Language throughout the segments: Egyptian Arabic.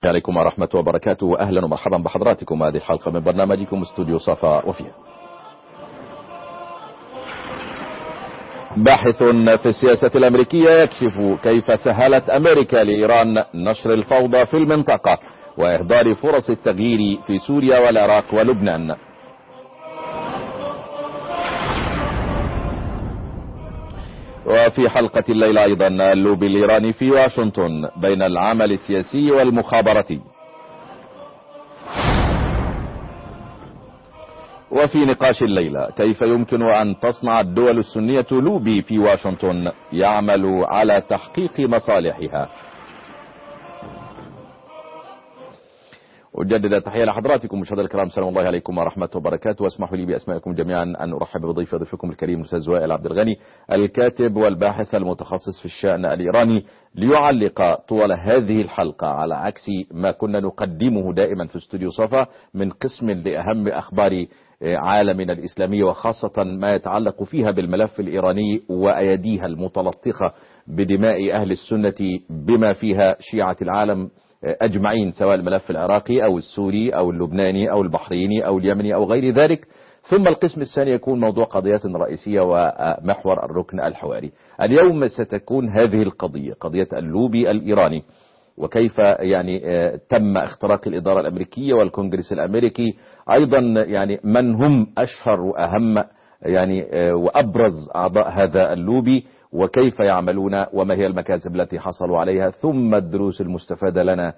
عليكم ورحمة وبركاته أهلا ومرحبا بحضراتكم هذه الحلقة من برنامجكم استوديو صفا وفيها باحث في السياسة الأمريكية يكشف كيف سهلت أمريكا لإيران نشر الفوضى في المنطقة وإهدار فرص التغيير في سوريا والعراق ولبنان وفي حلقة الليلة أيضا اللوبي الإيراني في واشنطن بين العمل السياسي والمخابراتي وفي نقاش الليلة كيف يمكن أن تصنع الدول السنية لوبي في واشنطن يعمل على تحقيق مصالحها أجدد التحية لحضراتكم مشاهدينا الكرام سلام الله عليكم ورحمة وبركاته واسمحوا لي بأسمائكم جميعا أن أرحب بضيف ضيفكم الكريم الأستاذ وائل عبد الغني الكاتب والباحث المتخصص في الشأن الإيراني ليعلق طوال هذه الحلقة على عكس ما كنا نقدمه دائما في استوديو صفا من قسم لأهم أخبار عالمنا الإسلامي وخاصة ما يتعلق فيها بالملف الإيراني وأيديها المتلطخة بدماء أهل السنة بما فيها شيعة العالم أجمعين سواء الملف العراقي أو السوري أو اللبناني أو البحريني أو اليمني أو غير ذلك ثم القسم الثاني يكون موضوع قضيات رئيسية ومحور الركن الحواري اليوم ستكون هذه القضية قضية اللوبي الإيراني وكيف يعني تم اختراق الإدارة الأمريكية والكونجرس الأمريكي أيضا يعني من هم أشهر وأهم يعني وأبرز أعضاء هذا اللوبي وكيف يعملون وما هي المكاسب التي حصلوا عليها ثم الدروس المستفادة لنا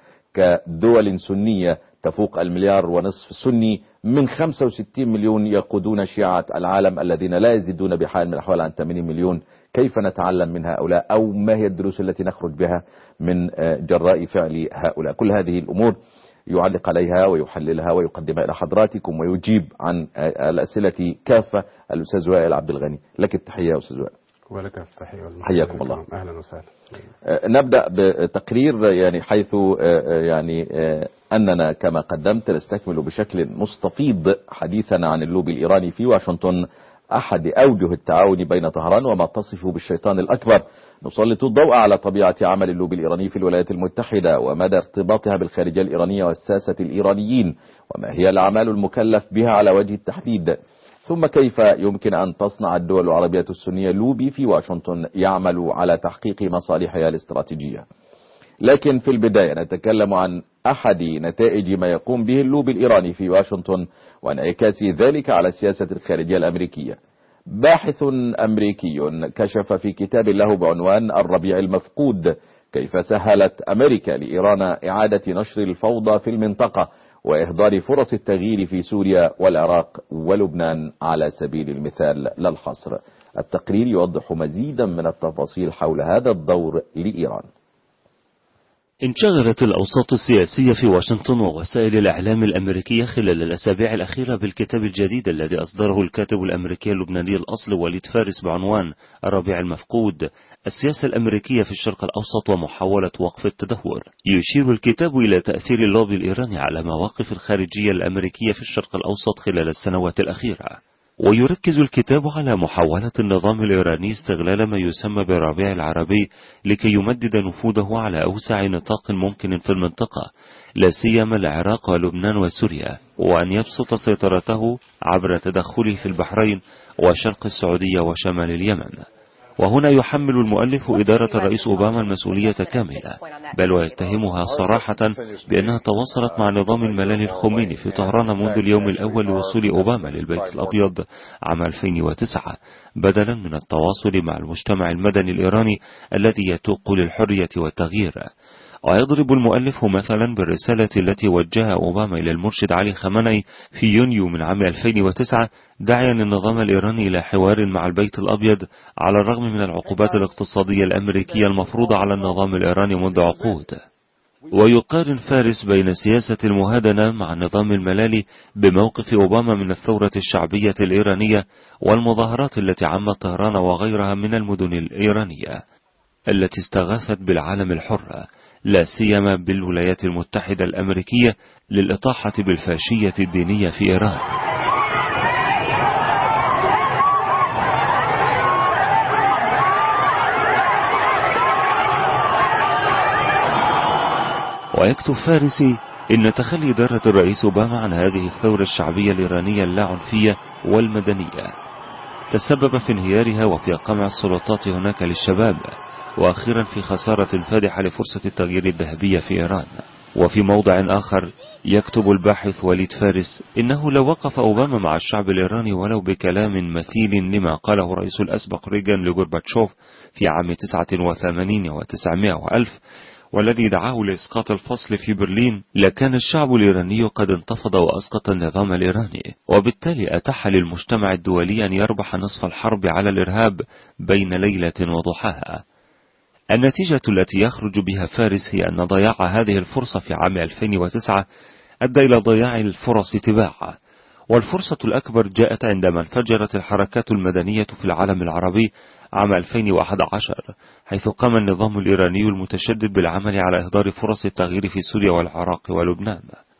كدول سنية تفوق المليار ونصف سني من 65 مليون يقودون شيعة العالم الذين لا يزيدون بحال من الأحوال عن 80 مليون كيف نتعلم من هؤلاء أو ما هي الدروس التي نخرج بها من جراء فعل هؤلاء كل هذه الأمور يعلق عليها ويحللها ويقدمها إلى حضراتكم ويجيب عن الأسئلة كافة الأستاذ وائل عبد الغني لك التحية يا أستاذ وائل ولك التحية حياكم الله أهلا وسهلا نبدأ بتقرير يعني حيث يعني أننا كما قدمت نستكمل بشكل مستفيض حديثنا عن اللوبي الإيراني في واشنطن أحد أوجه التعاون بين طهران وما تصفه بالشيطان الأكبر نسلط الضوء على طبيعة عمل اللوبي الإيراني في الولايات المتحدة ومدى ارتباطها بالخارجية الإيرانية والساسة الإيرانيين وما هي الأعمال المكلف بها على وجه التحديد ثم كيف يمكن أن تصنع الدول العربية السنية لوبي في واشنطن يعمل على تحقيق مصالحها الاستراتيجية لكن في البداية نتكلم عن أحد نتائج ما يقوم به اللوبي الإيراني في واشنطن وانعكاس ذلك على السياسة الخارجية الأمريكية باحث أمريكي كشف في كتاب له بعنوان الربيع المفقود كيف سهلت أمريكا لإيران إعادة نشر الفوضى في المنطقة وإهدار فرص التغيير في سوريا والعراق ولبنان على سبيل المثال لا الحصر التقرير يوضح مزيدا من التفاصيل حول هذا الدور لإيران انشغلت الأوساط السياسية في واشنطن ووسائل الإعلام الأمريكية خلال الأسابيع الأخيرة بالكتاب الجديد الذي أصدره الكاتب الأمريكي اللبناني الأصل وليد فارس بعنوان الربيع المفقود السياسة الأمريكية في الشرق الأوسط ومحاولة وقف التدهور يشير الكتاب إلى تأثير اللوبي الإيراني على مواقف الخارجية الأمريكية في الشرق الأوسط خلال السنوات الأخيرة ويركز الكتاب على محاولة النظام الإيراني استغلال ما يسمى بالربيع العربي لكي يمدد نفوذه على أوسع نطاق ممكن في المنطقة لا سيما العراق ولبنان وسوريا وأن يبسط سيطرته عبر تدخله في البحرين وشرق السعودية وشمال اليمن وهنا يحمل المؤلف إدارة الرئيس أوباما المسؤولية كاملة بل ويتهمها صراحة بأنها تواصلت مع نظام الملال الخميني في طهران منذ اليوم الأول لوصول أوباما للبيت الأبيض عام 2009 بدلا من التواصل مع المجتمع المدني الإيراني الذي يتوق للحرية والتغيير ويضرب المؤلف مثلا بالرسالة التي وجهها أوباما إلى المرشد علي خامنئي في يونيو من عام 2009 داعيا النظام الإيراني إلى حوار مع البيت الأبيض على الرغم من العقوبات الاقتصادية الأمريكية المفروضة على النظام الإيراني منذ عقود ويقارن فارس بين سياسة المهادنة مع النظام الملالي بموقف أوباما من الثورة الشعبية الإيرانية والمظاهرات التي عمت طهران وغيرها من المدن الإيرانية التي استغاثت بالعالم الحر لا سيما بالولايات المتحدة الأمريكية للإطاحة بالفاشية الدينية في إيران ويكتب فارسي إن تخلي إدارة الرئيس أوباما عن هذه الثورة الشعبية الإيرانية اللاعنفية والمدنية تسبب في انهيارها وفي قمع السلطات هناك للشباب وأخيرا في خسارة فادحة لفرصة التغيير الذهبية في إيران وفي موضع آخر يكتب الباحث وليد فارس إنه لو وقف أوباما مع الشعب الإيراني ولو بكلام مثيل لما قاله الرئيس الأسبق ريغان لغورباتشوف في عام 89 و900 وألف والذي دعاه لإسقاط الفصل في برلين لكان الشعب الإيراني قد انتفض وأسقط النظام الإيراني وبالتالي أتاح للمجتمع الدولي أن يربح نصف الحرب على الإرهاب بين ليلة وضحاها النتيجة التي يخرج بها فارس هي أن ضياع هذه الفرصة في عام 2009 أدى إلى ضياع الفرص تباعا والفرصة الأكبر جاءت عندما انفجرت الحركات المدنية في العالم العربي عام 2011 حيث قام النظام الإيراني المتشدد بالعمل على إهدار فرص التغيير في سوريا والعراق ولبنان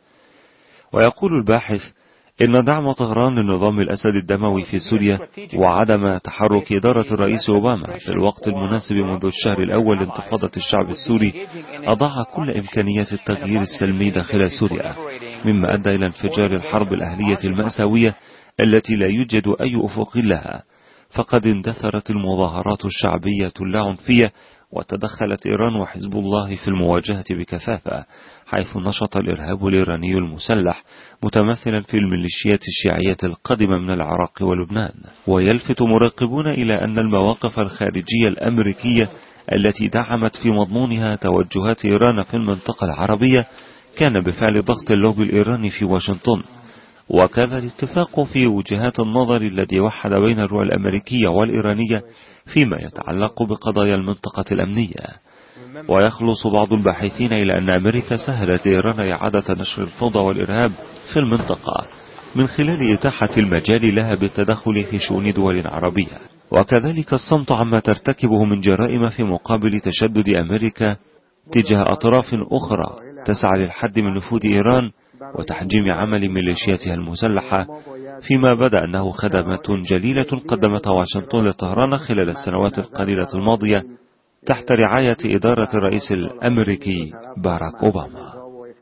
ويقول الباحث إن دعم طهران للنظام الأسد الدموي في سوريا وعدم تحرك إدارة الرئيس أوباما في الوقت المناسب منذ الشهر الأول لانتفاضة الشعب السوري أضاع كل إمكانيات التغيير السلمي داخل سوريا مما أدى إلى انفجار الحرب الأهلية المأساوية التي لا يوجد أي أفق لها فقد اندثرت المظاهرات الشعبية اللاعنفية وتدخلت إيران وحزب الله في المواجهة بكثافة حيث نشط الإرهاب الإيراني المسلح متمثلا في الميليشيات الشيعية القادمة من العراق ولبنان ويلفت مراقبون إلى أن المواقف الخارجية الأمريكية التي دعمت في مضمونها توجهات إيران في المنطقة العربية كان بفعل ضغط اللوبي الإيراني في واشنطن وكان الاتفاق في وجهات النظر الذي وحد بين الرؤى الأمريكية والإيرانية فيما يتعلق بقضايا المنطقة الأمنية ويخلص بعض الباحثين إلى أن أمريكا سهلت لإيران إعادة نشر الفوضى والإرهاب في المنطقة من خلال إتاحة المجال لها بالتدخل في شؤون دول عربية وكذلك الصمت عما ترتكبه من جرائم في مقابل تشدد أمريكا تجاه أطراف أخرى تسعى للحد من نفوذ إيران وتحجيم عمل ميليشياتها المسلحة فيما بدا أنه خدمات جليلة قدمتها واشنطن لطهران خلال السنوات القليلة الماضية تحت رعاية إدارة الرئيس الأمريكي باراك أوباما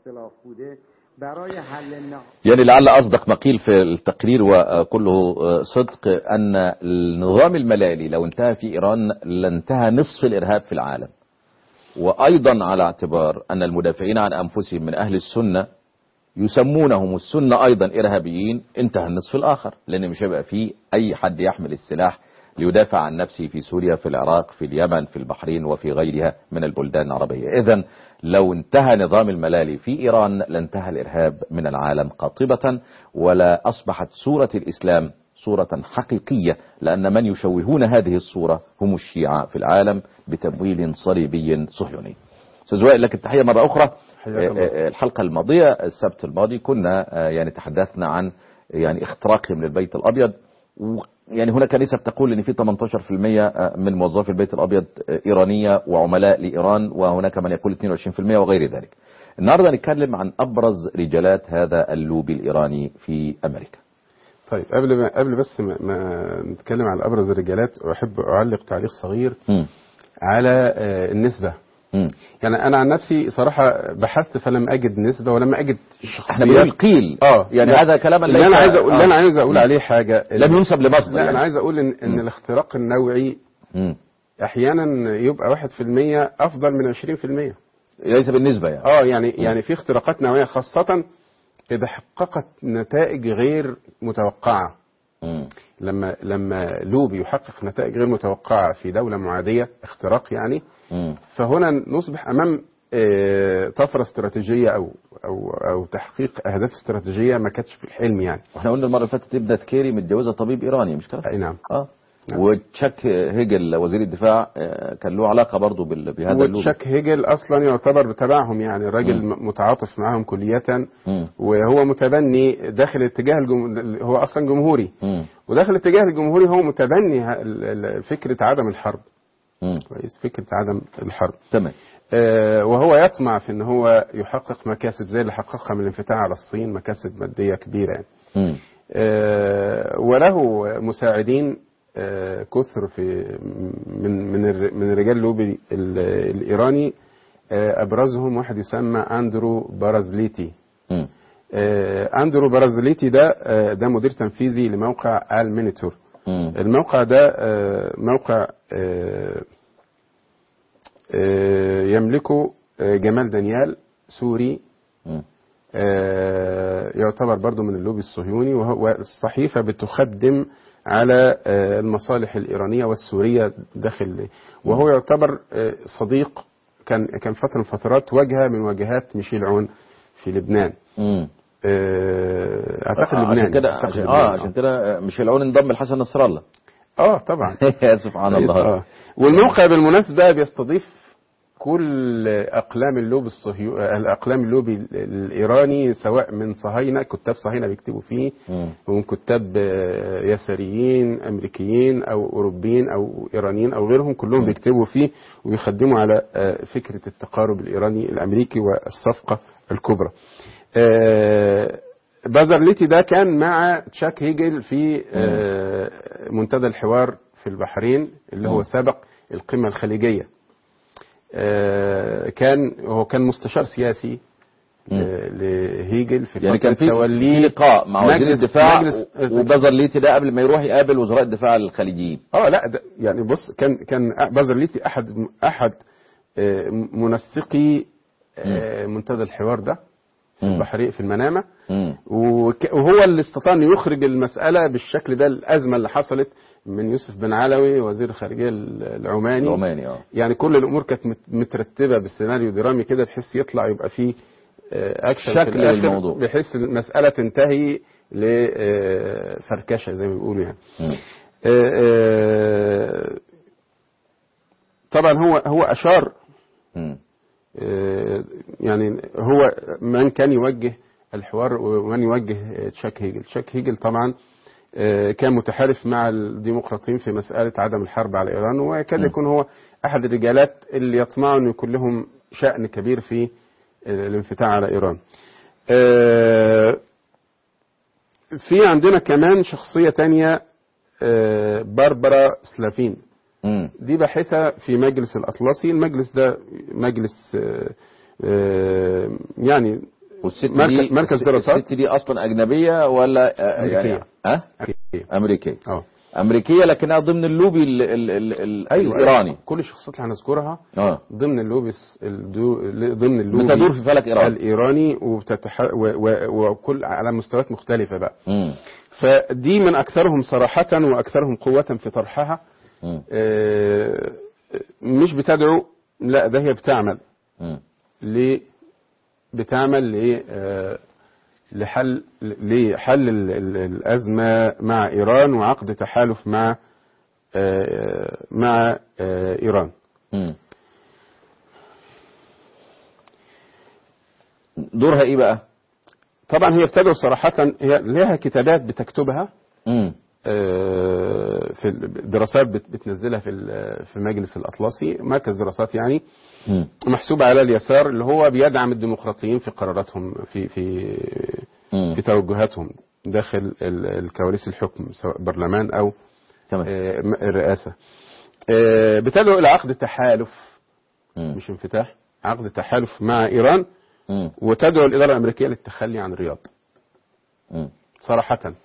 يعني لعل أصدق ما قيل في التقرير وكله صدق أن النظام الملالي لو انتهى في إيران لانتهى نصف الإرهاب في العالم وأيضا على اعتبار أن المدافعين عن أنفسهم من أهل السنة يسمونهم السنة أيضا إرهابيين انتهى النصف الآخر لأن مش هيبقى فيه أي حد يحمل السلاح ليدافع عن نفسه في سوريا في العراق في اليمن في البحرين وفي غيرها من البلدان العربية إذا لو انتهى نظام الملالي في إيران لانتهى الإرهاب من العالم قاطبة ولا أصبحت صورة الإسلام صورة حقيقية لأن من يشوهون هذه الصورة هم الشيعة في العالم بتمويل صليبي صهيوني أستاذ وائل لك التحية مرة أخرى الحلقة الماضية السبت الماضي كنا يعني تحدثنا عن يعني اختراقهم للبيت الأبيض يعني هناك نسب تقول ان في 18% من موظفي البيت الابيض ايرانيه وعملاء لايران وهناك من يقول 22% وغير ذلك. النهارده نتكلم عن ابرز رجالات هذا اللوبي الايراني في امريكا. طيب قبل ما قبل بس ما, ما نتكلم على ابرز الرجالات احب اعلق تعليق صغير م. على النسبه م. يعني انا عن نفسي صراحه بحثت فلم اجد نسبه ولم اجد احنا بنقول قيل اه يعني لا. هذا كلاما اللي ليس انا عايز اقول اللي انا عايز اقول م. عليه حاجه لم ينسب لمصدر لا يعني. انا عايز اقول ان, إن م. الاختراق النوعي م. احيانا يبقى 1% افضل من 20% ليس بالنسبه يعني اه يعني يعني في اختراقات نوعيه خاصه اذا حققت نتائج غير متوقعه م. لما لما لوبي يحقق نتائج غير متوقعه في دوله معاديه اختراق يعني م. فهنا نصبح امام آه، طفره استراتيجيه او او او تحقيق اهداف استراتيجيه ما كانتش في الحلم يعني واحنا قلنا المره اللي فاتت ابنه كيري متجوزه طبيب ايراني مش كده؟ اي نعم اه نعم. وتشاك هيجل وزير الدفاع آه، كان له علاقه برضه بال- بهذا اللوبي وتشاك هيجل اصلا يعتبر تبعهم يعني الراجل مم. م- متعاطف معاهم كليه مم. وهو متبني داخل اتجاه الجم... هو اصلا جمهوري مم. وداخل اتجاه الجمهوري هو متبني ه- ال- ال- فكره عدم الحرب مم. كويس فكره عدم الحرب تمام آه، وهو يطمع في ان هو يحقق مكاسب زي اللي حققها من الانفتاح على الصين مكاسب ماديه كبيره يعني مم. آه، وله مساعدين آه، كثر في من من الر- من رجال لوبي ال- الايراني آه، ابرزهم واحد يسمى اندرو بارازليتي مم. آه، اندرو بارازليتي ده آه، ده مدير تنفيذي لموقع المينيتور مم. الموقع ده آه، موقع آه، آه، يملكه آه، جمال دانيال سوري مم. آه، يعتبر برضو من اللوبي الصهيوني وهو الصحيفة بتخدم على آه، المصالح الإيرانية والسورية داخل وهو يعتبر آه، صديق كان كان فترة من فترات واجهة من واجهات ميشيل عون في لبنان مم. آه، أعتقد آه، لبنان عشان كده أعتقد عشان لبنان، اه عشان كده مش العون انضم لحسن نصر الله اه طبعا سبحان الله آه. والموقع بالمناسبة بيستضيف كل أقلام اللوب الصهيو الأقلام اللوبي الإيراني سواء من صهاينة كتاب صهاينة بيكتبوا فيه مم. ومن كتاب آه، يساريين أمريكيين أو أوروبيين أو إيرانيين أو غيرهم كلهم بيكتبوا فيه وبيخدموا على آه، فكرة التقارب الإيراني الأمريكي والصفقة الكبرى آه، بازرليتي ده كان مع تشاك هيجل في آه، منتدى الحوار في البحرين اللي هو مم. سبق القمة الخليجية آه، كان هو كان مستشار سياسي مم. ل- لهيجل في يعني كان فترة في توليه في لقاء مع وزير مجلس- الدفاع مجلس- وبازرليتي ده قبل ما يروح يقابل وزراء الدفاع الخليجيين اه لا ده يعني بص كان كان بازرليتي احد احد آه، منسقي آه، منتدى الحوار ده في مم. البحرين في المنامه مم. وك- وهو اللي استطاع انه يخرج المساله بالشكل ده الازمه اللي حصلت من يوسف بن علوي وزير الخارجيه العماني العماني اه يعني كل الامور كانت مت- مترتبه بالسيناريو درامي كده بحيث يطلع يبقى فيه آه، اكشن شكل في الآخر للموضوع. بحيث المساله تنتهي لفركشه زي ما بيقولوا يعني مم. آه، آه، طبعا هو هو اشار مم. آه، يعني هو من كان يوجه الحوار ومن يوجه تشاك هيجل تشاك هيجل طبعا آه، كان متحالف مع الديمقراطيين في مسألة عدم الحرب على إيران ويكاد م. يكون هو أحد الرجالات اللي يطمعوا أن يكون لهم شأن كبير في آه، الانفتاح على إيران آه، في عندنا كمان شخصية تانية آه، باربرا سلافين مم. دي باحثة في مجلس الأطلسي المجلس ده مجلس آه، آه، يعني والست مركز- دي مركز الست- دراسات. الست دي اصلا اجنبيه ولا آه، يعني أمريكية. ها امريكيه اه امريكيه لكنها ضمن اللوبي ال ال ال ال ايوه الايراني كل الشخصيات اللي هنذكرها اه ضمن اللوبس الدو ضمن اللوبي بتدور في فلك ايران الايراني وبتتح... و... و... وكل على مستويات مختلفه بقى مم. فدي من اكثرهم صراحه واكثرهم قوه في طرحها مم. آه، مش بتدعو لا ده هي بتعمل مم. ل بتعمل ل آه، لحل لحل ال- ال- الازمه مع ايران وعقد تحالف مع آه، مع آه، ايران مم. دورها ايه بقى طبعا هي بتدعو صراحه هي لها كتابات بتكتبها مم. آه، في الدراسات بت- بتنزلها في ال- في المجلس الاطلسي مركز دراسات يعني مم. محسوب على اليسار اللي هو بيدعم الديمقراطيين في قراراتهم في في مم. في توجهاتهم داخل ال- الكواليس الحكم سواء برلمان او تمام آه، م- الرئاسه آه، بتدعو الى عقد تحالف مم. مش انفتاح عقد تحالف مع ايران مم. وتدعو الاداره الامريكيه للتخلي عن الرياض مم. صراحه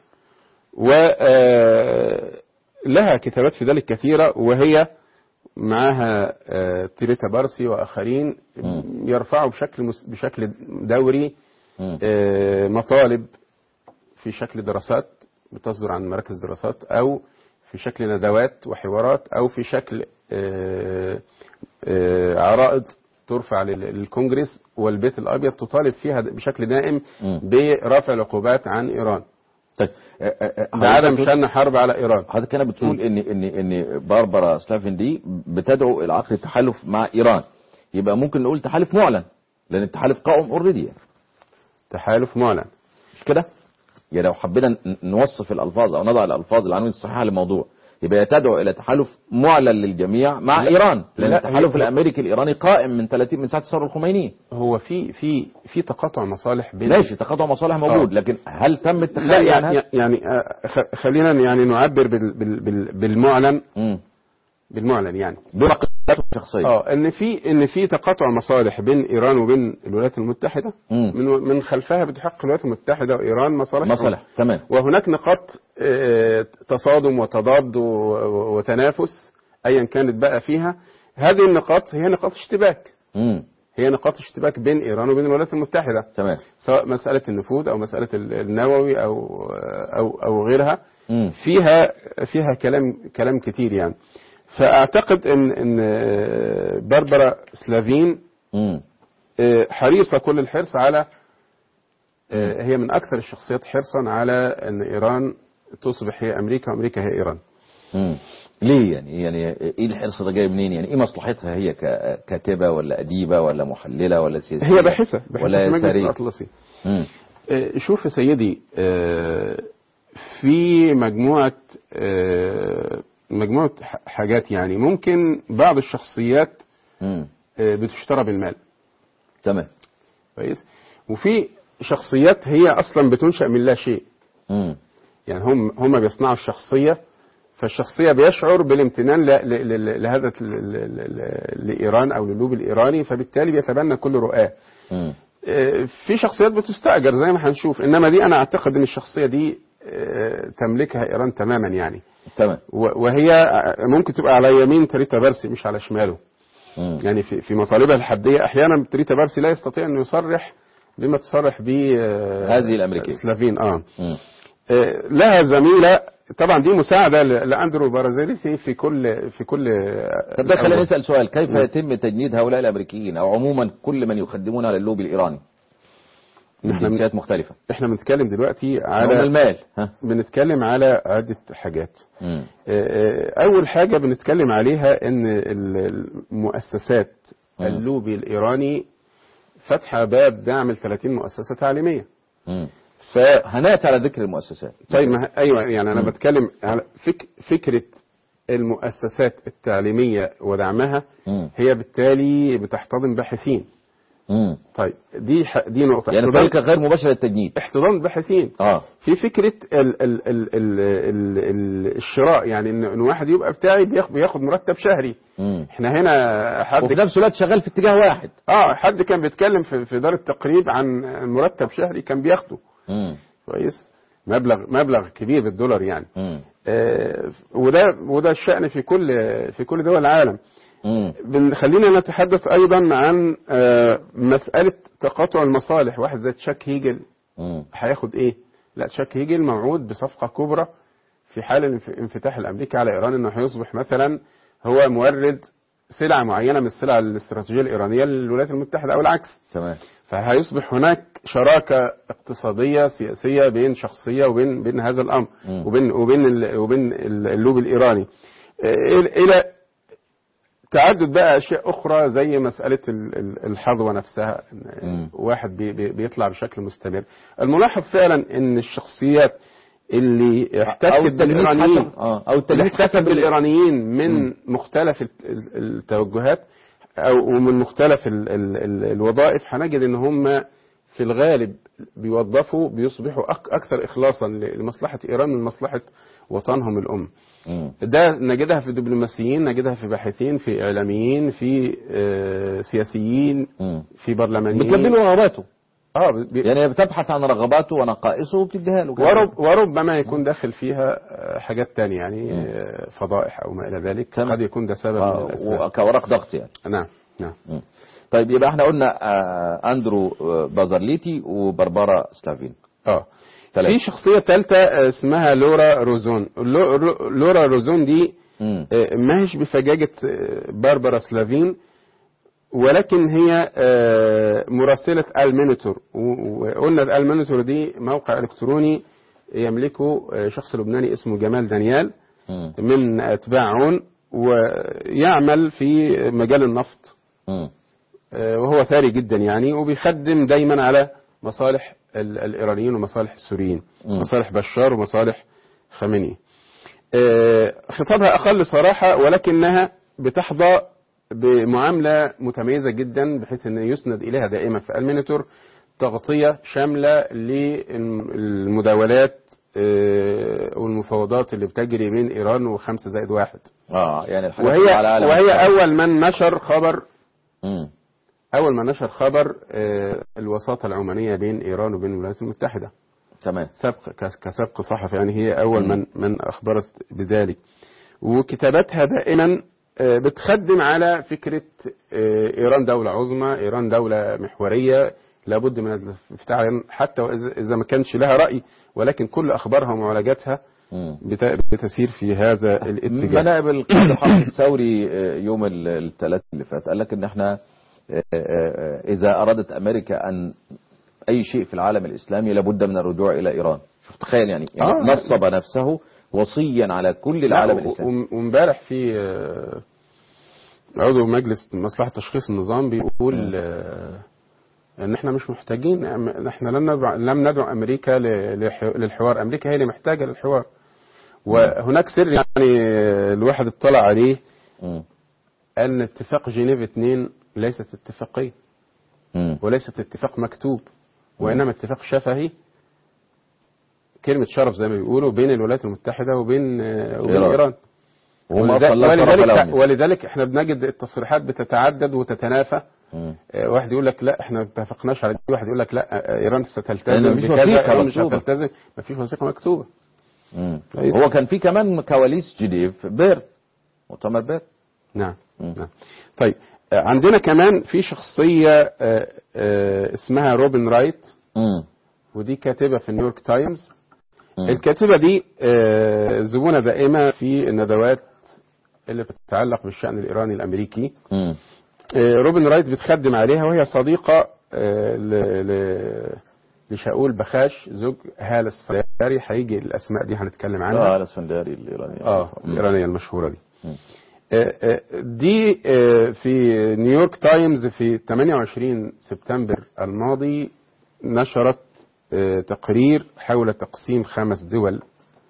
ولها كتابات في ذلك كثيره وهي معها آه، تريتا بارسي واخرين مم. يرفعوا بشكل مس- بشكل دوري مم. آه، مطالب في شكل دراسات بتصدر عن مراكز دراسات او في شكل ندوات وحوارات او في شكل آه، آه، عرائض ترفع لل- للكونجرس والبيت الابيض تطالب فيها بشكل دائم مم. برفع العقوبات عن ايران طيب آه، آه، آه، بعدم حضرتك- شن حرب على ايران حضرتك كان بتقول ان ان ان باربرا سلافين دي بتدعو الى عقد التحالف مع ايران يبقى ممكن نقول تحالف معلن لان التحالف قائم اوريدي يعني. تحالف معلن مش كده؟ يعني لو حبينا ن- نوصف الالفاظ او نضع الالفاظ العناوين الصحيحه للموضوع يبقى تدعو الى تحالف معلن للجميع مع لا. ايران لان لا، التحالف هي- الامريكي الايراني قائم من 30 من ساعه الثوره الخمينيه هو في في في تقاطع مصالح بين ماشي تقاطع مصالح موجود آه. لكن هل تم لا التخلي عن يعني هذا؟ يعني آه، خ- خلينا يعني نعبر بال بال بال بالمعلن مم. بالمعلن يعني دون قتال شخصيه اه ان في ان في تقاطع مصالح بين ايران وبين الولايات المتحده مم. من من خلفها بتحقق الولايات المتحده وايران مصالح مصالح تمام وهناك نقاط آه، تصادم وتضاد و- و- وتنافس ايا كانت بقى فيها هذه النقاط هي نقاط اشتباك مم. هي نقاط اشتباك بين ايران وبين الولايات المتحده تمام سواء مساله النفوذ او مساله ال- النووي او او او غيرها مم. فيها فيها كلام كلام كتير يعني فاعتقد ان ان آه، باربرا سلافين مم. آه، حريصه كل الحرص على آه، هي من اكثر الشخصيات حرصا على ان ايران تصبح هي امريكا وامريكا هي ايران مم. ليه يعني يعني ايه الحرص ده جاي منين يعني ايه مصلحتها هي ك- كاتبه ولا اديبه ولا محلله ولا سياسيه هي باحثه باحثه ولا في مجلس يساريه الاطلسي مم. آه، شوف يا سيدي آه، في مجموعة آه، مجموعة ح- حاجات يعني ممكن بعض الشخصيات مم. آه، بتشترى بالمال تمام كويس وفي شخصيات هي أصلا بتنشأ من لا شيء مم. يعني هم هم بيصنعوا الشخصية فالشخصية بيشعر بالامتنان ل- ل- ل- لهذا ال- ل- ل- لإيران أو للوب الإيراني فبالتالي بيتبنى كل رؤاه مم. آه، في شخصيات بتستأجر زي ما هنشوف إنما دي أنا أعتقد إن الشخصية دي آه، تملكها إيران تماما يعني تمام و- وهي ممكن تبقى على يمين تريتا بارسي مش على شماله مم. يعني في في مطالبها الحديه احيانا تريتا بارسي لا يستطيع ان يصرح بما تصرح به آه، هذه الأمريكية. سلافين اه مم. آه، لها زميله طبعا دي مساعده ل- لاندرو بارازيليسي في كل في كل طب ده خلينا الأمر. نسال سؤال كيف نعم. يتم تجنيد هؤلاء الامريكيين او عموما كل من يخدمون على اللوبي الايراني من احنا جنسيات مختلفه احنا بنتكلم دلوقتي على على المال ها بنتكلم على عده حاجات مم. آه، آه، اول حاجه بنتكلم عليها ان ال- المؤسسات مم. اللوبي الايراني فاتحه باب دعم ل 30 مؤسسه تعليميه مم. ف هنأتي على ذكر المؤسسات طيب ما ايوه يعني انا مم. بتكلم على فك فكره المؤسسات التعليميه ودعمها مم. هي بالتالي بتحتضن باحثين مم. طيب دي ح... دي نقطه يعني احتضان- طريقه غير مباشره للتجنيد احتضان الباحثين اه في فكره ال ال ال ال ال ال الشراء يعني ان إن واحد يبقى بتاعي بياخد, بياخد مرتب شهري مم. احنا هنا حد وفي نفس الوقت شغال في اتجاه واحد اه حد كان بيتكلم في في دار التقريب عن مرتب شهري كان بياخده مم. كويس مبلغ مبلغ كبير بالدولار يعني مم. آه وده وده الشأن في كل في كل دول العالم مم. بن- خلينا نتحدث ايضا عن آه مسألة تقاطع المصالح واحد زي تشاك هيجل مم. هياخد ايه لا تشاك هيجل موعود بصفقة كبرى في حال الانف- انفتاح الامريكي على ايران انه هيصبح مثلا هو مورد سلعة معينة من السلع الاستراتيجية الايرانية للولايات المتحدة او العكس تمام فهيصبح هناك شراكة اقتصادية سياسية بين شخصية وبين بين هذا الأمر مم. وبين وبين ال- وبين ال- اللوب الإيراني إلى- إلى تعدد بقى أشياء أخرى زي مسألة ال- ال- الحظوة نفسها إن مم. واحد بي- بي- بيطلع بشكل مستمر الملاحظ فعلا إن الشخصيات اللي او احتكت التجنيد بالإيرانيين حسب اه او اللي التجنيد احتكت حسب ال- بالإيرانيين من مم. مختلف ال- ال- التوجهات أو ومن مختلف ال ال ال الوظائف هنجد إن هم في الغالب بيوظفوا بيصبحوا أك أكثر إخلاصا ل- لمصلحة إيران من مصلحة وطنهم الأم مم. ده نجدها في دبلوماسيين نجدها في باحثين في إعلاميين في آه، سياسيين مم. في برلمانيين بتلبي له رغباته اه بي- يعني هي بتبحث عن رغباته ونقائصه وبتديها له كده. ورب وربما يكون داخل فيها آه، حاجات تانية يعني آه، فضائح أو ما إلى ذلك تمام. قد يكون ده سبب من آه، الأسباب وكورق ضغط يعني نعم نعم مم. طيب يبقى احنا قلنا آه، اندرو آه، بازارليتي وبربرا سلافين اه ثلاثة. في شخصية ثالثة اسمها لورا روزون لو- رو- لورا روزون دي مم. آه، ماهيش بفجاجة آه، باربرا سلافين ولكن هي آه، مراسلة المينيتور و- وقلنا المينيتور دي موقع إلكتروني يملكه آه، شخص لبناني اسمه جمال دانيال مم. من أتباع عون ويعمل في مجال النفط مم. آه، وهو ثري جدا يعني وبيخدم دايما على مصالح ال- الإيرانيين ومصالح السوريين مم. مصالح بشار ومصالح خامنئي آه، خطابها أقل صراحة ولكنها بتحظى بمعاملة متميزة جدا بحيث أن يسند إليها دائما في المينيتور تغطية شاملة للمداولات آه، والمفاوضات اللي بتجري بين ايران وخمسة زائد واحد اه يعني الحاجات وهي على أعلى وهي مستوى. اول من نشر خبر مم. اول ما نشر خبر آه، الوساطه العمانيه بين ايران وبين الولايات المتحده تمام سبق كس- كسبق صحفي يعني هي اول مم. من من اخبرت بذلك وكتاباتها دائما آه، بتخدم على فكره آه، ايران دوله عظمى ايران دوله محوريه لابد من الافتتاح عليها حتى وإذا- اذا ما كانش لها راي ولكن كل اخبارها ومعالجاتها مم. بت- بتسير في هذا الاتجاه منائب القاضي حافظ الثوري آه، يوم الثلاث اللي فات قال لك ان احنا آه، آه، اذا ارادت امريكا ان اي شيء في العالم الاسلامي لابد من الرجوع الى ايران شوف تخيل يعني, يعني آه. نصب نفسه وصيا على كل العالم لا، و- الاسلامي وم- وامبارح في آه، عضو مجلس مصلحة تشخيص النظام بيقول آه، ان احنا مش محتاجين أم- احنا لم ندعو لم ندعو امريكا ل- لح- للحوار امريكا هي اللي محتاجة للحوار وهناك سر يعني آه، الواحد اطلع عليه مم. ان اتفاق جنيف 2 ليست اتفاقية مم. وليست اتفاق مكتوب وانما اتفاق شفهي كلمة شرف زي ما بيقولوا بين الولايات المتحدة وبين آه، وبين إيران. ايران وهم ولذلك, اصلا لا شرف ولذلك, لهم ولذلك احنا بنجد التصريحات بتتعدد وتتنافى مم. آه، واحد يقول لك لا احنا ما اتفقناش على دي واحد يقول لك لا آه، ايران ستلتزم لأن مفيش بكذا وثيقة ايران مش مكتوبة. هتلتزم مفيش وثيقه مكتوبه مم. ليس. هو كان في كمان كواليس جنيف بير مؤتمر بير نعم مم. نعم طيب آه، عندنا كمان في شخصيه آه، آه، اسمها روبن رايت مم. ودي كاتبه في نيويورك تايمز مم. الكاتبه دي آه، زبونه دائمه في الندوات اللي بتتعلق بالشان الايراني الامريكي مم. آه، روبن رايت بتخدم عليها وهي صديقة آه، ل- ل- لشاول بخاش زوج هالس فلاري هيجي الأسماء دي هنتكلم اه عنها الاسفندياري الايراني اه مم. الإيرانية المشهورة دي مم. آه، آه، دي آه، في نيويورك تايمز في 28 سبتمبر الماضي نشرت آه، تقرير حول تقسيم خمس دول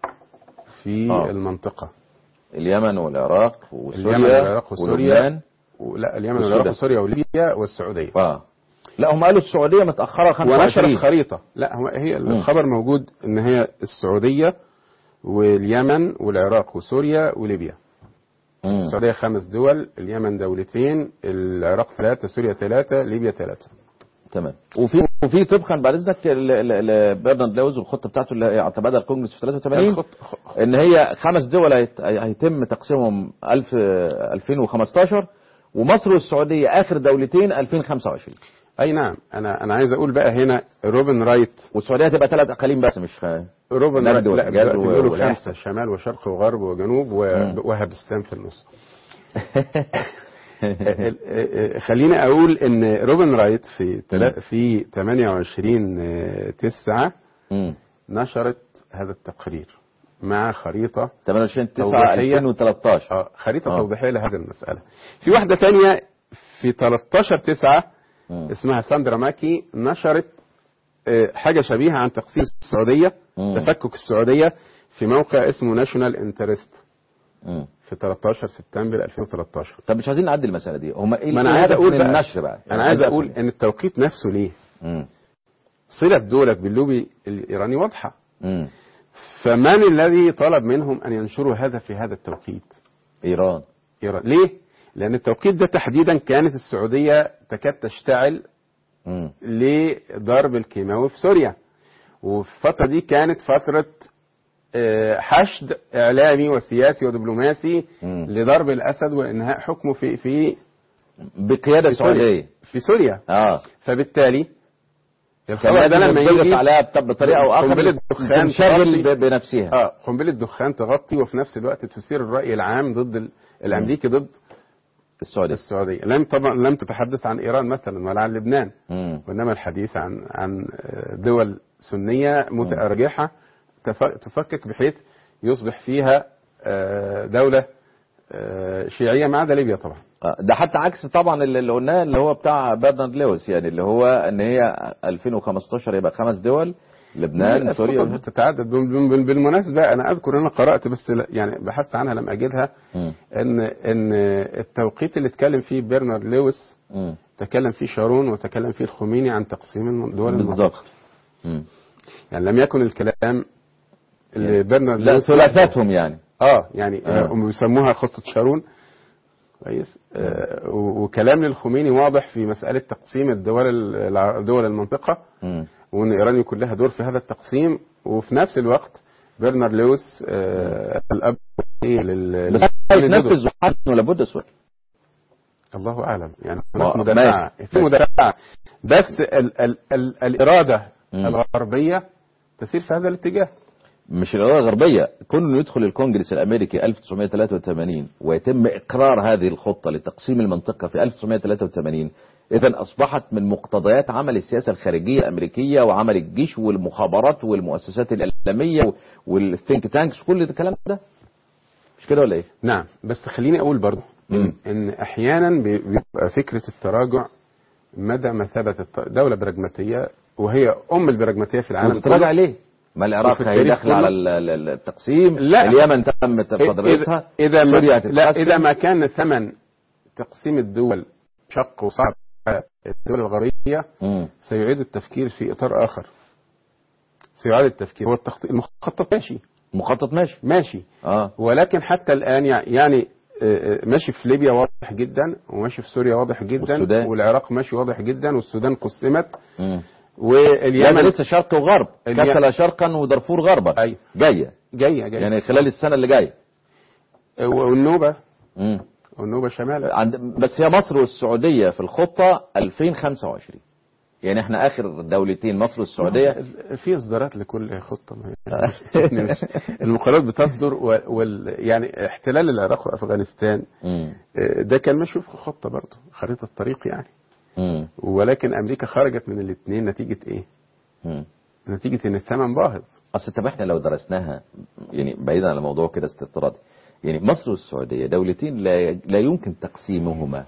في آه. المنطقة اليمن والعراق وسوريا اليمن والعراق وسوريا ولبنان لا اليمن والسودان. والعراق وسوريا وليبيا والسعودية اه لا هم قالوا السعوديه متاخره 25 ونشرت خريطة لا هو هي الخبر موجود ان هي السعودية واليمن والعراق وسوريا وليبيا مم. السعودية خمس دول اليمن دولتين العراق ثلاثة سوريا ثلاثة ليبيا ثلاثة تمام وفي وفي طبقا بعد اذنك ل- ل- لبرنارد لوز والخطه بتاعته اللي اعتمدها الكونجرس في 83 خط- خ- ان هي خمس دول هيت- هيتم تقسيمهم 1000 2015 ومصر والسعوديه اخر دولتين 2025 اي نعم انا انا عايز اقول بقى هنا روبن رايت والسعوديه هتبقى ثلاث اقاليم بس مش خ... روبن نجد رايت لا والحجاز دلوقتي و- بيقولوا والإحساء. خمسة شمال وشرق وغرب وجنوب مم. و- ووهابستان في النص ال- ال- خليني اقول ان روبن رايت في تلا- في 28 9 مم. نشرت هذا التقرير مع خريطة 28 9 توضيحية. 2013 اه خريطة آه. توضيحية لهذه المسألة في واحدة ثانية في 13 9 مم. اسمها ساندرا ماكي نشرت آه، حاجة شبيهة عن تقسيم السعودية مم. تفكك السعودية في موقع اسمه ناشونال انترست مم. في 13 سبتمبر 2013 طب مش عايزين نعدي المساله دي هم ايه ما انا إيه عايز الهدف اقول من بقى النشر بقى انا عايز أفهم. اقول ان التوقيت نفسه ليه مم. صلة دولت باللوبي الايراني واضحة مم. فمن الذي طلب منهم ان ينشروا هذا في هذا التوقيت ايران إيران ليه؟ لأن التوقيت ده تحديدا كانت السعودية تكاد تشتعل مم. لضرب الكيماوي في سوريا وفي الفترة دي كانت فترة آه، حشد إعلامي وسياسي ودبلوماسي مم. لضرب الأسد وإنهاء حكمه في في بقياده في سوريا سعوديه في سوريا اه فبالتالي كان الخبر ده لازم لما يضغط يجي عليها بط- بطريقه او اخرى قنبلة دخان تنشغل تغطي. ب- بنفسها اه قنبلة دخان تغطي وفي نفس الوقت تثير الرأي العام ضد ال- الأمريكي ضد السعوديه السعودية لم طبعا لم تتحدث عن إيران مثلا ولا عن لبنان مم. وإنما الحديث عن عن دول سنية متأرجحة تف- تفكك بحيث يصبح فيها آه، دولة آه، شيعية ما عدا ليبيا طبعا آه، ده حتى عكس طبعا اللي اللي قلناه اللي هو بتاع برنارد لويس يعني اللي هو ان هي 2015 يبقى خمس دول لبنان الخطط سوريا بتتعدد بال- بال- بالمناسبة أنا أذكر أنا قرأت بس لا- يعني بحثت عنها لم أجدها مم. إن إن التوقيت اللي اتكلم فيه برنارد لويس مم. تكلم فيه شارون وتكلم فيه الخميني عن تقسيم الم- دول المنطقة بالظبط مم. يعني لم يكن الكلام اللي برنارد لا لويس ثلاثاتهم يعني اه يعني آه. آه. هم بيسموها خطه شارون كويس آه و- وكلام للخميني واضح في مساله تقسيم الدول الع- دول المنطقه مم. وان ايران يكون لها دور في هذا التقسيم وفي نفس الوقت برنارد لويس آه الاب لل بس لل- يتنفذ حتى ولا بد اسود الله اعلم يعني ما- هناك مدافعه ماشي. في مدافعه بس ال ال ال الاراده مم. الغربيه تسير في هذا الاتجاه مش الإرادة الغربية كون إنه يدخل الكونجرس الأمريكي 1983 ويتم إقرار هذه الخطة لتقسيم المنطقة في 1983 إذا أصبحت من مقتضيات عمل السياسة الخارجية الأمريكية وعمل الجيش والمخابرات والمؤسسات الإعلامية والثينك تانكس كل ده الكلام ده مش كده ولا إيه؟ نعم بس خليني اقول برضه مم. ان, إن احيانا بي- بيبقى فكره التراجع مدى ما ثبتت دوله براجماتيه وهي ام البراجماتيه في العالم وتتراجع ليه؟ ما العراق وفي هي التاريخ داخله على كله؟ ال- ال- التقسيم لا. اليمن تمت إذا, قدرتها إذا ما سوريا لا هتتقسم. اذا ما كان ثمن تقسيم الدول شق وصعب على الدول الغربيه مم. سيعيد التفكير في اطار اخر سيعيد التفكير هو التخطيط المخطط ماشي مخطط ماشي ماشي اه ولكن حتى الآن يع- يعني آه، آه، ماشي في ليبيا واضح جدا وماشي في سوريا واضح جدا والسودان. والعراق ماشي واضح جدا والسودان قسمت مم. لا واليمن ده لسه شرق وغرب اليمن- كسل شرقا ودارفور غربا أيوة. جايه جاية جاية يعني خلال السنه اللي جايه آه، والنوبة مم. والنوبة شمال عند بس هي مصر والسعوديه في الخطه 2025 يعني احنا اخر دولتين مصر والسعوديه في اصدارات لكل خطة ما هي- مش- المقالات بتصدر و- وال يعني احتلال العراق وافغانستان مم. آه، ده كان ماشي في خطة برضه خريطة طريق يعني مم. ولكن امريكا خرجت من الاثنين نتيجة ايه؟ مم. نتيجة ان الثمن باهظ اصل طب احنا لو درسناها يعني بعيدا عن الموضوع كده استطرادي يعني مصر والسعوديه دولتين لا لا يمكن تقسيمهما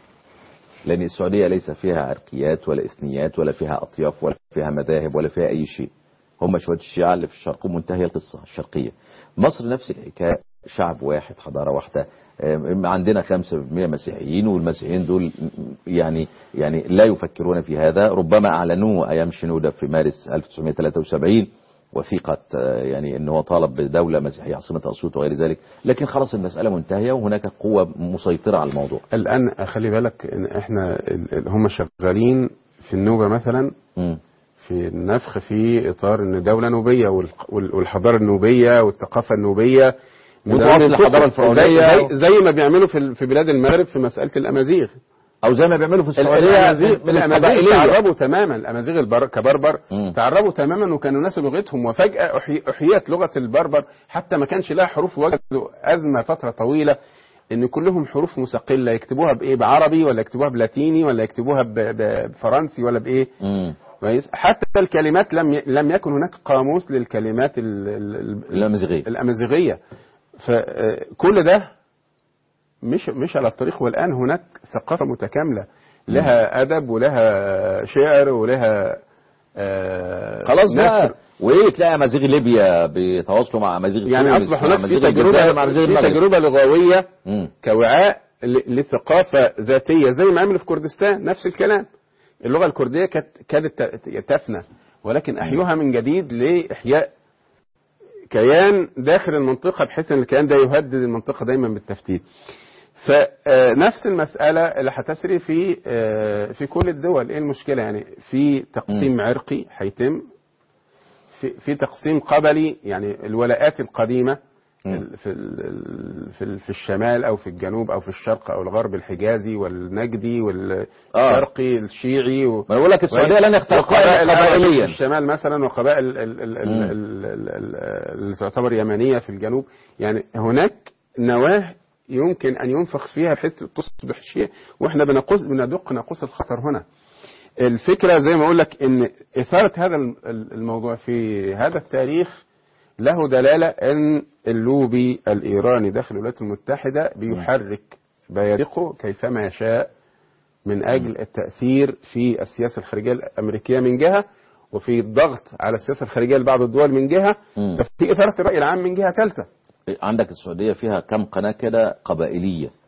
لان السعوديه ليس فيها عرقيات ولا اثنيات ولا فيها اطياف ولا فيها مذاهب ولا فيها اي شيء هم شويه الشيعه اللي في الشرق ومنتهيه القصه الشرقيه مصر نفس الحكايه شعب واحد حضاره واحده آم، عندنا 5% مسيحيين والمسيحيين دول يعني يعني لا يفكرون في هذا ربما اعلنوه ايام شنوده في مارس 1973 وثيقة آه، يعني ان هو طالب بدولة مسيحية عاصمة اسيوط وغير ذلك لكن خلاص المسألة منتهية وهناك قوة مسيطرة على الموضوع الان خلي بالك ان احنا ال- ال- هم شغالين في النوبه مثلا مم. في النفخ في اطار ان دوله نوبيه والق- وال- والحضاره النوبيه والثقافه النوبيه وتواصل الحضارة الفرعونية. زي, زي ما بيعملوا في ال- في بلاد المغرب في مساله الامازيغ او زي ما بيعملوا في السعودية الامازيغ من الامازيغ القبائلية تعربوا تماما الامازيغ البر كبربر مم. تعربوا تماما وكانوا ناس لغتهم وفجاه أحي- احيت لغه البربر حتى ما كانش لها حروف وجدوا ازمه فتره طويله ان كلهم حروف مستقله يكتبوها بايه بعربي ولا يكتبوها بلاتيني ولا يكتبوها ب- ب- بفرنسي ولا بايه مم. كويس حتى الكلمات لم ي... لم يكن هناك قاموس للكلمات ال... ال... ال- الامازيغية الامازيغيه فكل ده مش مش على الطريق والان هناك ثقافه متكامله لها ادب ولها شعر ولها آه، خلاص بقى نثر. وايه تلاقي امازيغ ليبيا بيتواصلوا مع امازيغ يعني تونس، اصبح مع هناك في أمازيغ الجزائر، مع تجربه أمازيغ في المغرب. تجربه لغويه مم. كوعاء ل- لثقافه ذاتيه زي ما عملوا في كردستان نفس الكلام اللغه الكرديه كانت كانت ت- تفنى ولكن احيوها من جديد لاحياء كيان داخل المنطقه بحيث ان الكيان ده يهدد المنطقه دايما بالتفتيت فنفس المسألة اللي هتسري في آه، في كل الدول ايه المشكلة يعني في تقسيم عرقي هيتم في في تقسيم قبلي يعني الولاءات القديمة مم. ال- في ال- في ال- في الشمال او في الجنوب او في الشرق او الغرب الحجازي والنجدي والشرقي الشيعي و... ما أنا بقول لك السعودية لن يختلقها وقبائل قبائليا الشمال مثلا وقبائل ال- ال- ال- مم. ال- ال- ال- اللي تعتبر يمنية في الجنوب يعني هناك نواة يمكن أن ينفخ فيها بحيث تصبح شيء وإحنا بنقص بندق ناقوس الخطر هنا الفكرة زي ما أقول لك إن إثارة هذا الم- الموضوع في هذا التاريخ له دلالة أن اللوبي الإيراني داخل الولايات المتحدة بيحرك بيرقه كيفما يشاء من أجل التأثير في السياسة الخارجية الأمريكية من جهة وفي الضغط على السياسة الخارجية لبعض الدول من جهة مم. في إثارة الرأي العام من جهة ثالثة عندك السعودية فيها كم قناة كده قبائلية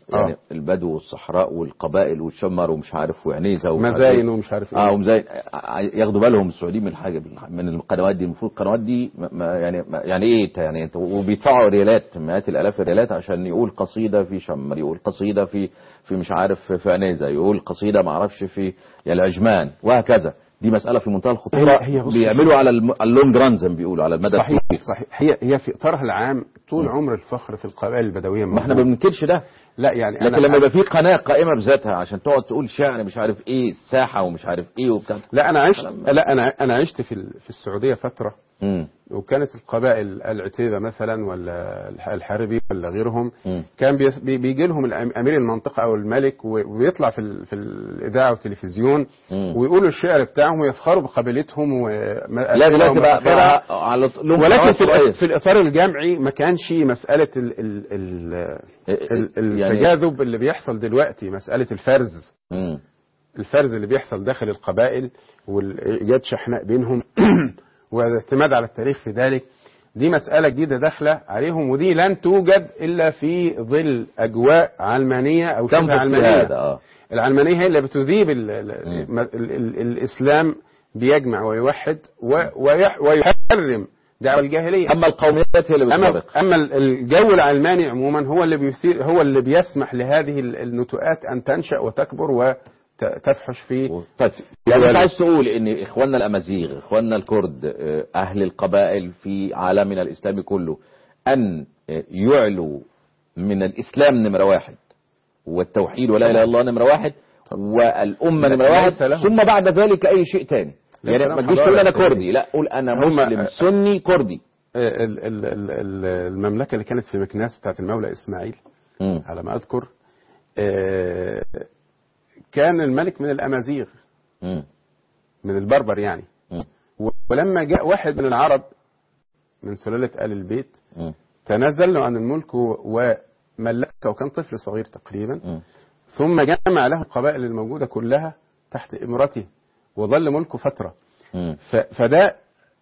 يعني آه. البدو والصحراء والقبائل والشمر ومش عارف وعنيزه ومش عارف مزاين إيه. ومش عارف اه ايه ومزاين آه، ياخدوا بالهم السعوديين من الحاجه من القنوات دي المفروض القنوات دي ما- ما يعني ما يعني ايه إنت يعني انت وبيدفعوا ريالات مئات الالاف الريالات عشان يقول قصيده في شمر يقول قصيده في في مش عارف في عنيزه يقول قصيده ما اعرفش في يعني العجمان وهكذا دي مساله في منتهى الخطوره هي- هي بص- بيعملوا على الم- اللونج ران زي ما بيقولوا على المدى صحيح الطويل صحيح هي هي في اطارها العام طول عمر الفخر في القبائل البدويه ما احنا ما موجود. بننكرش ده لا يعني لكن لما يبقى في قناه قائمه بذاتها عشان تقعد تقول شعر مش عارف ايه الساحه ومش عارف ايه وبتاع لا انا عشت كلام- لا انا انا عشت في ال- في السعوديه فتره مم. وكانت القبائل العتيبه مثلا ولا الح- الحربي ولا غيرهم مم. كان بيس- بي- بيجي لهم الأم- امير المنطقه او الملك و- ويطلع في ال- في الاذاعه والتلفزيون مم. ويقولوا الشعر بتاعهم ويفخروا بقبيلتهم و لا دلوقتي بقى, بقى على ط- لهم ولكن قنوات في, صغيرة. الإ- في الاطار الجمعي ما كانش مساله ال ال ال ال يعني- التجاذب اللي بيحصل دلوقتي مساله الفرز مم. الفرز اللي بيحصل داخل القبائل وايجاد شحناء بينهم والاعتماد على التاريخ في ذلك دي مسألة جديدة داخلة عليهم ودي لن توجد إلا في ظل أجواء علمانية أو شبه تنبت في علمانية هذا اه العلمانية هي اللي بتذيب ال ال مم. ال ال الإسلام بيجمع ويوحد و- ويح- ويحرم دعوة الجاهلية اما القوميات هي اللي أما بتفرق أما الجو العلماني عموما هو اللي بيثير هو اللي بيسمح لهذه النتوءات أن تنشأ وتكبر وتفحش في طيب يعني ولا- انت عايز تقول ان اخواننا الامازيغ اخواننا الكرد آه، اهل القبائل في عالمنا الاسلامي كله ان آه، يعلوا من الاسلام نمره واحد والتوحيد ولا اله الا الله نمره واحد والامه لا- نمره واحد ليس لهم. ثم بعد ذلك اي شيء تاني ليس يعني لهم ما تجيش حضارة تقول انا إسلامية. كردي لا قول انا هم- مسلم سني كردي ال- ال- ال- ال- المملكة اللي كانت في مكناس بتاعت المولى إسماعيل مم. على ما أذكر آه، كان الملك من الأمازيغ مم. من البربر يعني مم. و- ولما جاء واحد من العرب من سلالة آل البيت مم. تنازل له عن الملك و- وملكه وكان طفل صغير تقريبا مم. ثم جمع له القبائل الموجودة كلها تحت إمرته وظل ملكه فترة مم. ف- فده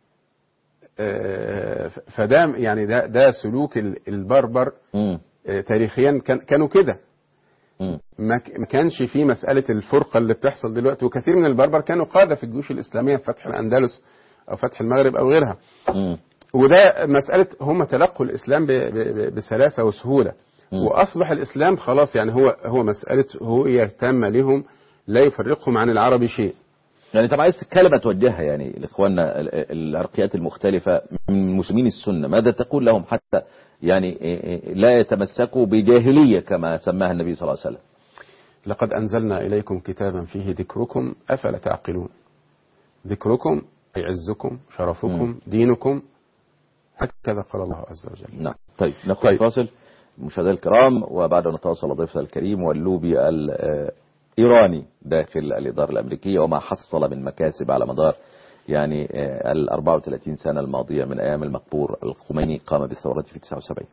آه، ف- فده يعني ده ده سلوك ال- البربر مم. آه، تاريخيا كان كانوا كده مم. ما ك- ما كانش في مسألة الفرقة اللي بتحصل دلوقتي وكثير من البربر كانوا قادة في الجيوش الإسلامية في فتح الأندلس أو فتح المغرب أو غيرها مم. وده مسألة هم تلقوا الإسلام ب- ب- بسلاسة وسهولة مم. وأصبح الإسلام خلاص يعني هو هو مسألة هوية تامة لهم لا يفرقهم عن العرب شيء يعني طب عايز كلمة توجهها يعني لاخواننا ال- ال- العرقيات المختلفة من مسلمين السنة ماذا تقول لهم حتى يعني إيه إيه لا يتمسكوا بجاهلية كما سماها النبي صلى الله عليه وسلم لقد أنزلنا إليكم كتابا فيه ذكركم أفلا تعقلون ذكركم أي عزكم شرفكم دينكم هكذا قال الله عز وجل نعم طيب ناخذ طيب. فاصل مشاهدينا الكرام وبعد أن نتواصل ضيفنا الكريم واللوبي الإيراني داخل الإدارة الأمريكية وما حصل من مكاسب على مدار يعني آه، ال 34 سنة الماضية من أيام المقبور الخميني قام بالثورة في 79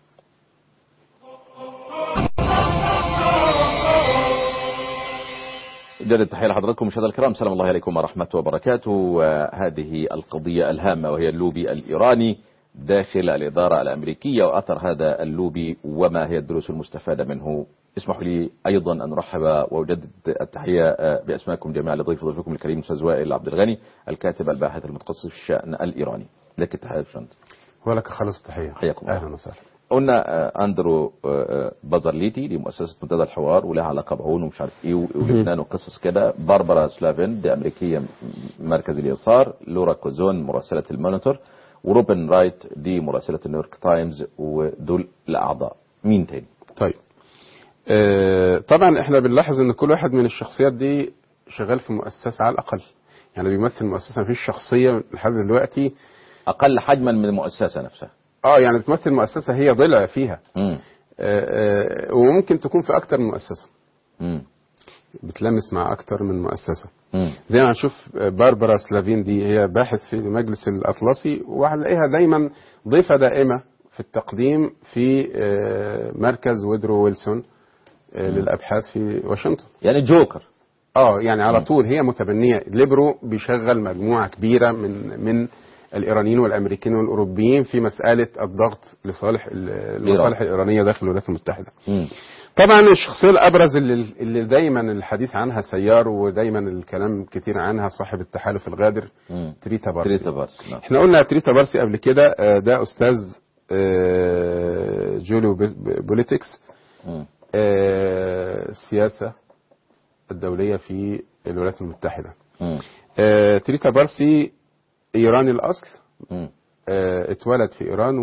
جد التحية لحضراتكم مشاهدينا الكرام سلام الله عليكم ورحمة وبركاته وهذه القضية الهامة وهي اللوبي الإيراني داخل الإدارة الأمريكية وأثر هذا اللوبي وما هي الدروس المستفادة منه اسمحوا لي أيضا أن أرحب وأجدد التحية آه، بأسمائكم جميعا لضيف ضيفكم الكريم أستاذ وائل عبد الغني الكاتب الباحث المتخصص في الشأن الإيراني لك التحية يا باشمهندس. ولك خالص تحية حياكم الله. أهلا وسهلا قلنا آه، اندرو آه، آه، بازرليتي دي مؤسسه منتدى الحوار ولها علاقه بعون ومش عارف ايه و- ولبنان وقصص كده باربرا سلافين دي امريكيه م- مركز اليسار لورا كوزون مراسله المونيتور وروبن رايت دي مراسله نيويورك تايمز ودول الاعضاء مين تاني طيب آه، طبعا احنا بنلاحظ ان كل واحد من الشخصيات دي شغال في مؤسسة على الأقل يعني بيمثل مؤسسة مفيش شخصية لحد دلوقتي اقل حجما من المؤسسه نفسها اه يعني بتمثل مؤسسة هي ضلع فيها مم. آه، آه، وممكن تكون في أكتر من مؤسسة مم. بتلمس مع أكتر من مؤسسة مم. زي ما هنشوف باربرا سلافين دي هي باحث في المجلس الأطلسي وهنلاقيها دايما ضيفة دائمة في التقديم في آه، مركز ويدرو ويلسون آه، للأبحاث في واشنطن يعني جوكر اه يعني على طول هي متبنيه ليبرو بيشغل مجموعه كبيره من من الايرانيين والامريكيين والاوروبيين في مساله الضغط لصالح ال- المصالح الايرانيه داخل الولايات المتحده. مم. طبعا الشخصيه الابرز اللي, اللي دايما الحديث عنها سيار ودايما الكلام كتير عنها صاحب التحالف الغادر مم. تريتا بارسي تريتا بارسي نعم. احنا قلنا تريتا بارسي قبل كده آه، ده استاذ آه، جوليو بوليتكس مم. آه، السياسه الدوليه في الولايات المتحده مم. آه، تريتا بارسي ايراني الاصل مم. آه، اتولد في ايران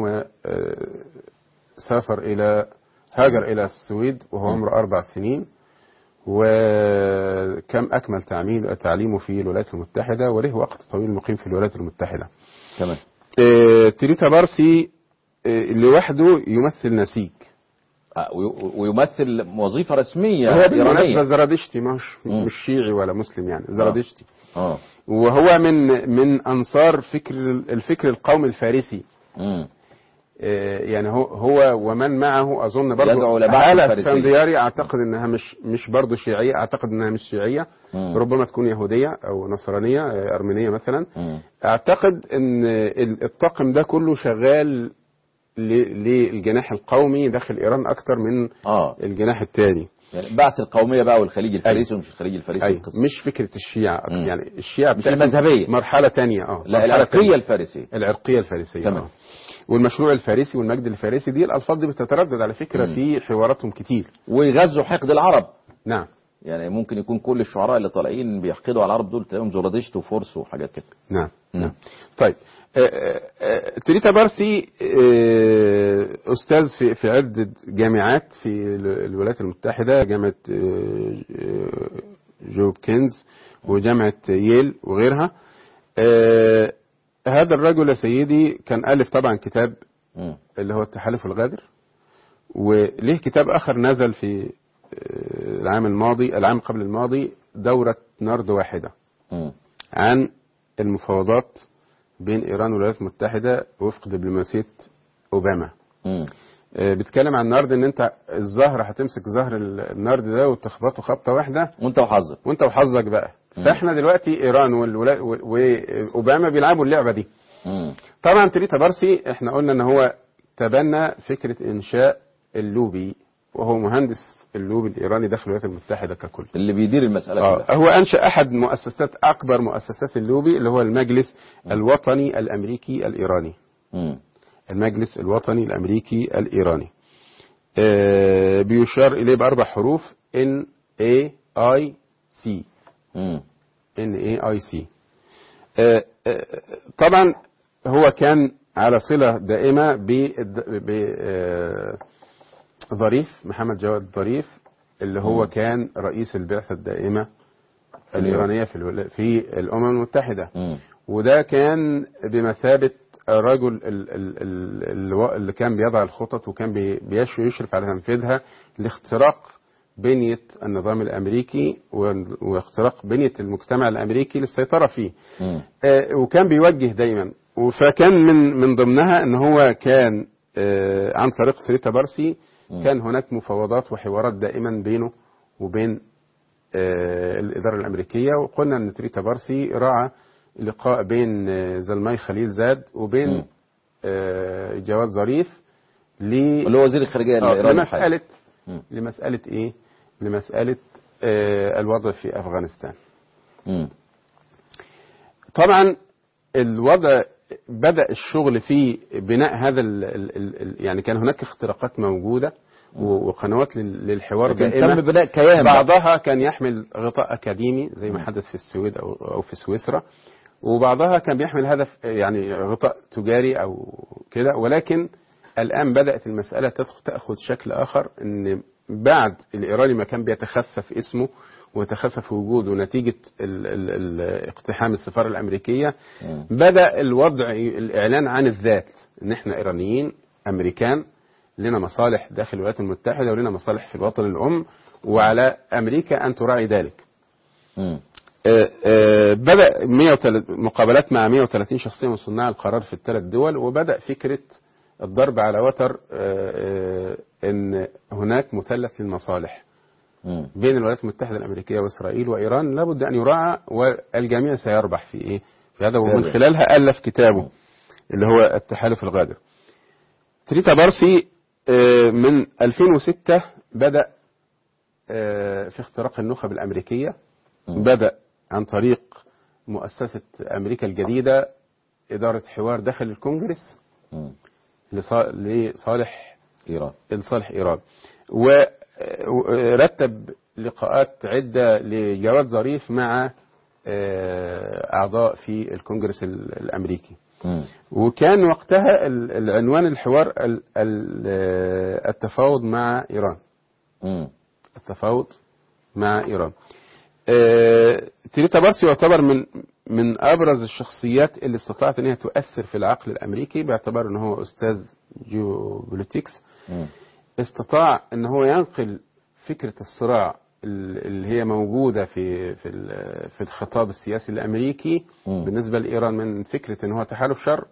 وسافر الى هاجر الى السويد وهو عمره اربع سنين وكم اكمل تعميل تعليمه في الولايات المتحده وله وقت طويل مقيم في الولايات المتحده. تمام آه، تريتا بارسي آه، لوحده يمثل نسيج. آه، وي- ويمثل وظيفة رسمية هو بالمناسبه إيرانية زرادشتي مش مم. مش شيعي ولا مسلم يعني زرادشتي. اه وهو من من انصار فكر الفكر القومي الفارسي. مم. آه، يعني هو هو ومن معه اظن برضه يدعو إلى بعث حالة الفارسية. اسفندياري اعتقد انها مش مش برضه شيعيه اعتقد انها مش شيعيه مم. ربما تكون يهوديه او نصرانيه آه، ارمينيه مثلا مم. اعتقد ان ال- الطاقم ده كله شغال ل- للجناح القومي داخل ايران اكتر من اه الجناح الثاني يعني بعث القومية بقى والخليج الفارسي ومش الخليج الفارسي اي والقصة. مش فكره الشيعه مم. يعني الشيعه مش بتاعت المذهبية. مرحله ثانيه اه لا مرحلة العرقية تانية. الفارسية العرقيه الفارسيه تمام. آه. والمشروع الفارسي والمجد الفارسي دي الالفاظ دي بتتردد على فكره مم. في حواراتهم كتير ويغزوا حقد العرب نعم يعني ممكن يكون كل الشعراء اللي طالعين بيحقدوا على العرب دول تلاقيهم زرادشت وفرس وحاجات كده نعم نعم. نعم طيب آه، آه، آه، تريتا بارسي آه، استاذ في في عده جامعات في ال- الولايات المتحده جامعه آه، آه، جوب كينز وجامعه ييل وغيرها آه، هذا الرجل يا سيدي كان الف طبعا كتاب مم. اللي هو التحالف الغادر وليه كتاب اخر نزل في آه، العام الماضي العام قبل الماضي دوره نرد واحده مم. عن المفاوضات بين ايران والولايات المتحده وفق دبلوماسيه اوباما مم. آه، بيتكلم عن النرد ان انت الزهر هتمسك زهر ال- النرد ده وتخبطه خبطه واحده وانت وحظك وانت وحظك بقى فاحنا دلوقتي ايران والولا- و- واوباما بيلعبوا اللعبه دي مم. طبعا تريتا بارسي احنا قلنا ان هو تبنى فكره انشاء اللوبي وهو مهندس اللوبي الايراني داخل الولايات المتحده ككل اللي بيدير المسألة آه كلها هو انشا احد مؤسسات اكبر مؤسسات اللوبي اللي هو المجلس الوطني الامريكي الايراني مم. المجلس الوطني الامريكي الايراني آه بيشار اليه باربع حروف ان اي اي سي مم. ان اي اي سي طبعا هو كان على صله دائمه ب آه، ظريف محمد جواد ظريف اللي هو مم. كان رئيس البعثه الدائمه الايرانيه في الولا- في الامم المتحده مم. وده كان بمثابه الرجل ال- ال- ال- اللي- اللي كان بيضع الخطط وكان بي- بيش- يشرف على تنفيذها لاختراق بنية النظام الأمريكي و- واختراق بنية المجتمع الأمريكي للسيطرة فيه مم. آه، وكان بيوجه دايما فكان من من ضمنها ان هو كان آه، عن طريق تريتا بارسي مم. كان هناك مفاوضات وحوارات دائما بينه وبين آه، الإدارة الأمريكية وقلنا أن تريتا بارسي راعى لقاء بين آه، زلماي خليل زاد مم. وبين آه، جواد ظريف ل اللي هو وزير الخارجية آه، الإيراني الحالي. لمسألة مم. لمسألة إيه؟ لمسألة آه، الوضع في أفغانستان مم. طبعا الوضع بدأ الشغل في بناء هذا ال ال ال ال يعني كان هناك اختراقات موجودة و- وقنوات لل- للحوار لكن دائمة تم بناء كيان بقى. بعضها كان يحمل غطاء أكاديمي زي ما حدث في السويد أو, أو في سويسرا وبعضها كان بيحمل هدف يعني غطاء تجاري أو كده ولكن الآن بدأت المسألة تدخ- تأخذ شكل آخر أن بعد الإيراني ما كان بيتخفف اسمه وتخفف وجوده نتيجة ال ال ال اقتحام السفارة الأمريكية مم. بدأ الوضع الإعلان عن الذات إن إحنا إيرانيين أمريكان لنا مصالح داخل الولايات المتحدة ولنا مصالح في الوطن الأم وعلى أمريكا أن تراعي ذلك مم. آه، آه، بدأ 130 مقابلات مع 130 شخصية من صناع القرار في الثلاث دول وبدأ فكرة الضرب على وتر آه، آه، ان هناك مثلث للمصالح مم. بين الولايات المتحده الامريكيه واسرائيل وايران لابد ان يراعى والجميع سيربح في ايه؟ في هذا ومن هذا. خلالها الف كتابه اللي هو التحالف الغادر. تريتا بارسي آه، من 2006 بدا آه، في اختراق النخب الأمريكية مم. بدأ عن طريق مؤسسة أمريكا الجديدة إدارة حوار داخل الكونجرس مم. لصا- لصالح إيران لصالح إيران و- ورتب لقاءات عدة لجواد ظريف مع آه، أعضاء في الكونجرس ال- الأمريكي مم. وكان وقتها ال- العنوان الحوار ال- ال- آه، التفاوض مع إيران مم. التفاوض مع إيران آه، تريتا بارسي يعتبر من من أبرز الشخصيات اللي استطاعت أن هي تؤثر في العقل الأمريكي باعتبار أنه هو أستاذ جيوبوليتكس مم. استطاع ان هو ينقل فكره الصراع ال- اللي هي موجوده في في ال- في الخطاب السياسي الامريكي مم. بالنسبه لايران من فكره ان هو تحالف شر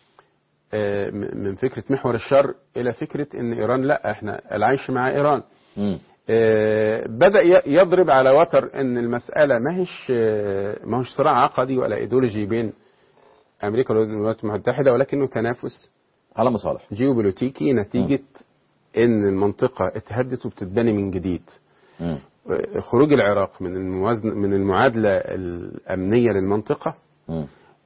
آه، م- من فكره محور الشر الى فكره ان ايران لا احنا العيش مع ايران مم. آه، بدا ي- يضرب على وتر ان المساله ما هيش آه، ما هوش صراع عقدي ولا ايديولوجي بين امريكا والولايات المتحده ولكنه تنافس على مصالح جيوبوليتيكي نتيجة ان المنطقة اتهدت وبتتبني من جديد مم. خروج العراق من الموازنة من المعادلة الأمنية للمنطقة مم.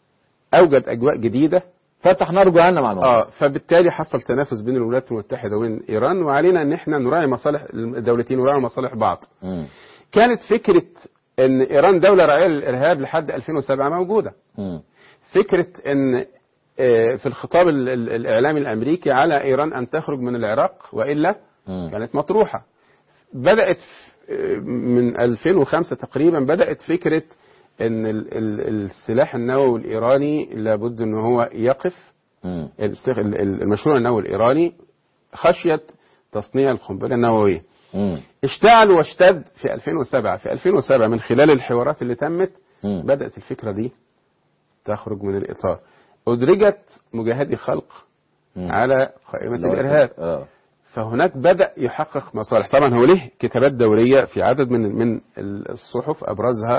أوجد أجواء جديدة فتح نار جهنم على الموضوع اه فبالتالي حصل تنافس بين الولايات المتحدة وبين إيران وعلينا ان احنا نراعي مصالح الدولتين وراعي مصالح بعض مم. كانت فكرة ان إيران دولة راعية للإرهاب لحد 2007 موجودة مم. فكرة ان آه، في الخطاب ال- ال- الإعلامي الأمريكي على إيران أن تخرج من العراق وإلا مم. كانت مطروحة بدأت ف- من 2005 تقريبا بدأت فكرة ان ال- ال- السلاح النووي الإيراني لابد ان هو يقف مم. الاستخ- ال- ال- المشروع النووي الإيراني خشية تصنيع القنبلة النووية مم. اشتعل واشتد في 2007 في 2007 من خلال الحوارات اللي تمت مم. بدأت الفكرة دي تخرج من الإطار أدرجت مجاهدي خلق مم. على قائمة اللي هو الإرهاب اه فهناك بدأ يحقق مصالح طبعا هو ليه كتابات دورية في عدد من من الصحف أبرزها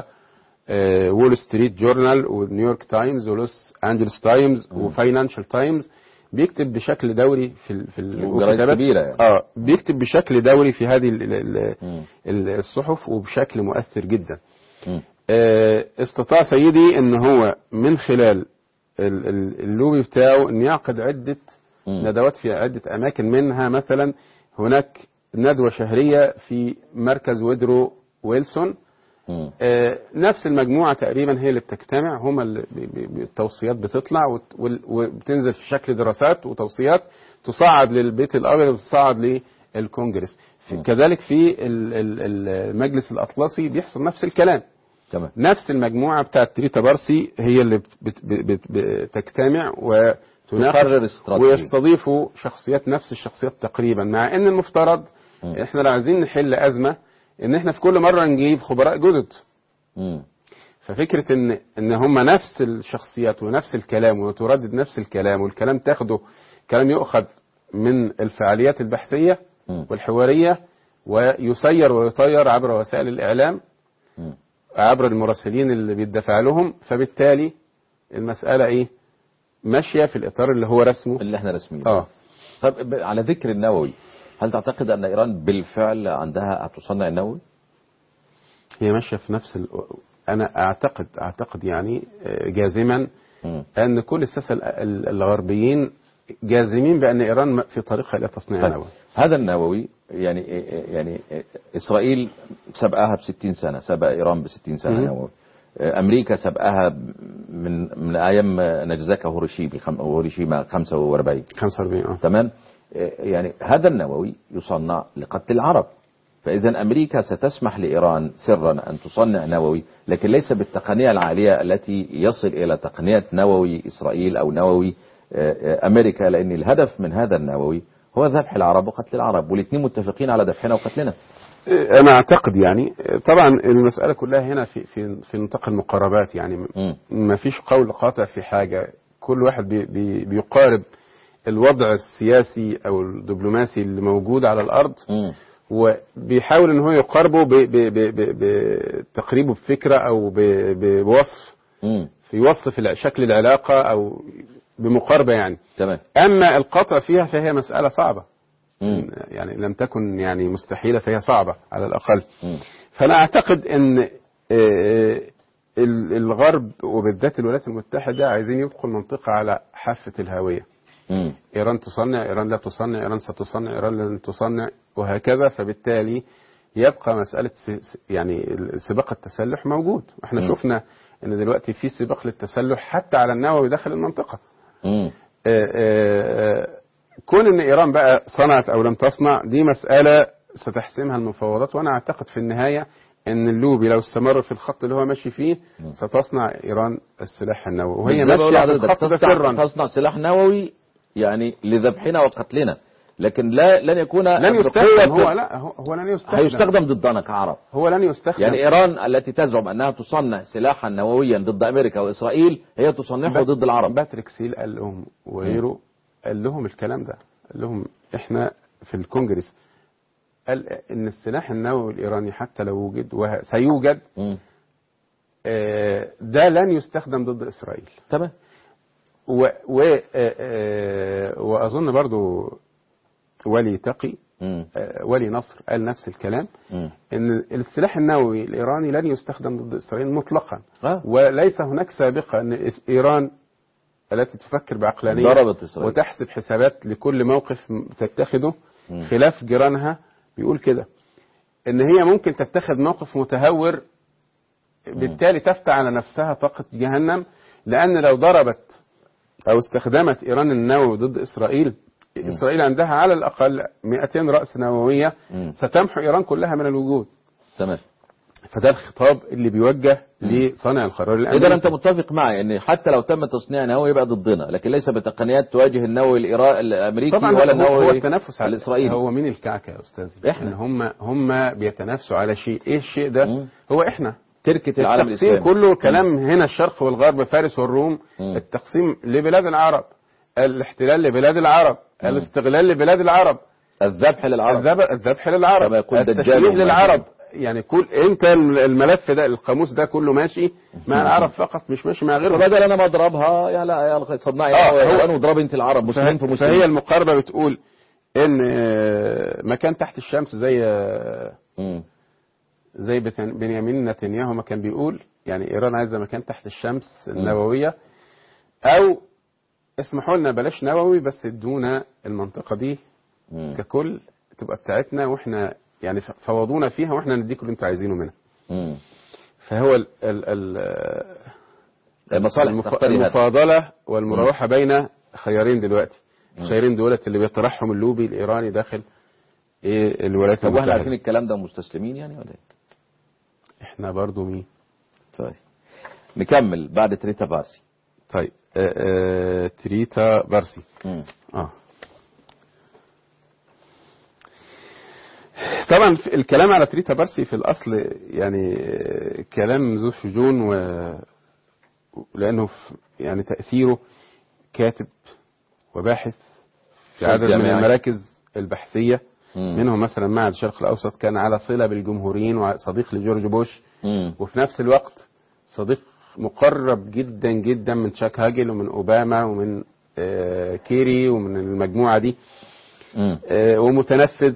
آه، وول ستريت جورنال ونيويورك تايمز ولوس أنجلوس تايمز وفاينانشال تايمز بيكتب بشكل دوري في ال- في ال- وجرايد وكتابات- كبيرة يعني. اه بيكتب بشكل دوري في هذه ال- ال- مم. ال- الصحف وبشكل مؤثر جدا مم. آه، استطاع سيدي ان هو من خلال ال- ال- اللوبي بتاعه ان يعقد عده مم. ندوات في عده اماكن منها مثلا هناك ندوه شهريه في مركز ويدرو ويلسون مم. آه، نفس المجموعه تقريبا هي اللي بتجتمع هم اللي بي- بي- بي- التوصيات بتطلع وت- وال- وبتنزل في شكل دراسات وتوصيات تصعد للبيت الابيض وتصعد للكونجرس في- مم. كذلك في ال- ال- المجلس الاطلسي بيحصل نفس الكلام تمام نفس المجموعة بتاعت تريتا بارسي هي اللي بت- بت- بت- بتجتمع وتناقش تقرر استراتيجية. ويستضيفوا شخصيات نفس الشخصيات تقريبا مع ان المفترض مم. احنا لو عايزين نحل ازمة ان احنا في كل مرة نجيب خبراء جدد مم. ففكرة ان ان هم نفس الشخصيات ونفس الكلام وتردد نفس الكلام والكلام تاخده كلام يؤخذ من الفعاليات البحثية مم. والحوارية ويسير ويطير عبر وسائل الإعلام مم. عبر المراسلين اللي بيدفع لهم فبالتالي المسألة ايه ماشية في الإطار اللي هو رسمه اللي احنا رسمينه اه طب ب- على ذكر النووي هل تعتقد ان ايران بالفعل عندها هتصنع النووي؟ هي ماشية في نفس ال... أنا أعتقد أعتقد يعني آه، جازما مم. أن كل الساسة ال- ال- الغربيين جازمين بأن إيران م- في طريقها إلى تصنيع طيب. نووي هذا النووي يعني يعني اسرائيل سبقها ب 60 سنه سبق ايران ب 60 سنه مم. نووي امريكا سبقها من من ايام نجزاكا هيروشيما خم- هيروشيما 45 45 اه تمام يعني هذا النووي يصنع لقتل العرب فإذا أمريكا ستسمح لإيران سرا أن تصنع نووي لكن ليس بالتقنية العالية التي يصل إلى تقنية نووي إسرائيل أو نووي آه، آه، أمريكا لأن الهدف من هذا النووي هو ذبح العرب وقتل العرب والاثنين متفقين على ذبحنا وقتلنا أنا أعتقد يعني طبعا المسألة كلها هنا في في في نطاق المقاربات يعني مم. ما فيش قول قاطع في حاجة كل واحد بي بي بيقارب الوضع السياسي أو الدبلوماسي اللي موجود على الأرض مم. وبيحاول ان هو يقاربه ب- ب- ب- ب- بتقريبه بفكره او ب- ب- بوصف مم. في وصف الع- شكل العلاقه او بمقاربه يعني تمام اما القطع فيها فهي مساله صعبه مم. يعني لم تكن يعني مستحيلة فهي صعبة على الأقل مم. فأنا أعتقد أن آه، ال- الغرب وبالذات الولايات المتحدة عايزين يبقوا المنطقة على حافة الهاوية مم. إيران تصنع إيران لا تصنع إيران ستصنع إيران لن تصنع وهكذا فبالتالي يبقى مسألة س- س- يعني ال- سباق التسلح موجود احنا مم. شفنا شفنا ان دلوقتي في سباق للتسلح حتى على النووي داخل المنطقة مم. آه، آه، كون ان ايران بقى صنعت او لم تصنع دي مسألة ستحسمها المفاوضات وانا اعتقد في النهاية ان اللوبي لو استمر في الخط اللي هو ماشي فيه ستصنع ايران السلاح النووي وهي زي ما بقول ماشية في لحضرتك، الخط ده تصنع, سرا تصنع سلاح نووي يعني لذبحنا وقتلنا لكن لا لن يكون لن بقوة- يستخدم هو لا هو, هو لن يستخدم هيستخدم ضدنا كعرب هو لن يستخدم يعني ايران التي تزعم انها تصنع سلاحا نوويا ضد امريكا واسرائيل هي تصنعه ضد العرب باتريك سيل قال لهم وغيره قال لهم الكلام ده قال لهم احنا في الكونجرس قال ان السلاح النووي الايراني حتى لو وجد وسيوجد مم. آه، ده لن يستخدم ضد اسرائيل تمام و و آه، آه، واظن برضو ولي تقي مم. آه، ولي نصر قال نفس الكلام مم. ان السلاح النووي الايراني لن يستخدم ضد اسرائيل مطلقا آه. وليس هناك سابقه ان إس- ايران التي تفكر بعقلانيه ضربت إسرائيل. وتحسب حسابات لكل موقف م- تتخذه مم. خلاف جيرانها بيقول كده ان هي ممكن تتخذ موقف متهور بالتالي تفتح على نفسها طاقه جهنم لان لو ضربت او استخدمت ايران النووي ضد اسرائيل اسرائيل عندها على الاقل 200 راس نوويه مم. ستمحو ايران كلها من الوجود تمام فده الخطاب اللي بيوجه لصانع القرار اذا الامريكي انت متفق معي ان حتى لو تم تصنيع نووي يبقى ضدنا لكن ليس بتقنيات تواجه النووي الإيرا- الامريكي طبعا ولا هو, هو النووي التنافس على الاسرائيلي هو مين الكعكه يا استاذ إحنا. إن هم هم بيتنافسوا على شيء ايه الشيء ده مم. هو احنا تركة العالم التقسيم الاسلامي كله كلام هنا الشرق والغرب فارس والروم مم. التقسيم لبلاد العرب الاحتلال لبلاد العرب مم. الاستغلال لبلاد العرب الذبح للعرب الذب- الذبح للعرب كما يقول دجال التشويه وما للعرب يعني كل انت الملف ده القاموس ده كله ماشي مع العرب فقط مش ماشي مع غيرهم فبدل انا ما اضربها يا لا يا أخي صدقني آه، هو هو- انا واضرب انت العرب مسلمين في فهي, مسلمين فهي المقاربه بتقول ان آه، مكان تحت الشمس زي آه، مم. زي بتن- بنيامين نتنياهو ما كان بيقول يعني ايران عايزه مكان تحت الشمس النوويه او اسمحوا لنا بلاش نووي بس ادونا المنطقه دي مم. ككل تبقى بتاعتنا واحنا يعني ف- فوضونا فيها واحنا نديكم اللي انتوا عايزينه منها مم. فهو ال ال ال المصالح المف... تختار هذا المفاضله والمراوحه بين خيارين دلوقتي الخيارين دولت اللي بيطرحهم اللوبي الايراني داخل ايه الولايات طب واحنا عارفين المتحده الكلام ده مستسلمين يعني ولا ايه؟ احنا برضو مين طيب نكمل بعد تريتا بارسي طيب آه آه تريتا بارسي مم. اه طبعا في- الكلام على تريتا بارسي في الاصل يعني آه، كلام ذو شجون و لانه في- يعني تاثيره كاتب وباحث في أستاذ عدد من جامعي. المراكز البحثيه مم. منهم مثلا معهد الشرق الاوسط كان على صله بالجمهوريين وصديق لجورج بوش مم. وفي نفس الوقت صديق مقرب جدا جدا من تشاك هاجل ومن اوباما ومن آه، كيري ومن المجموعه دي مم. آه، ومتنفذ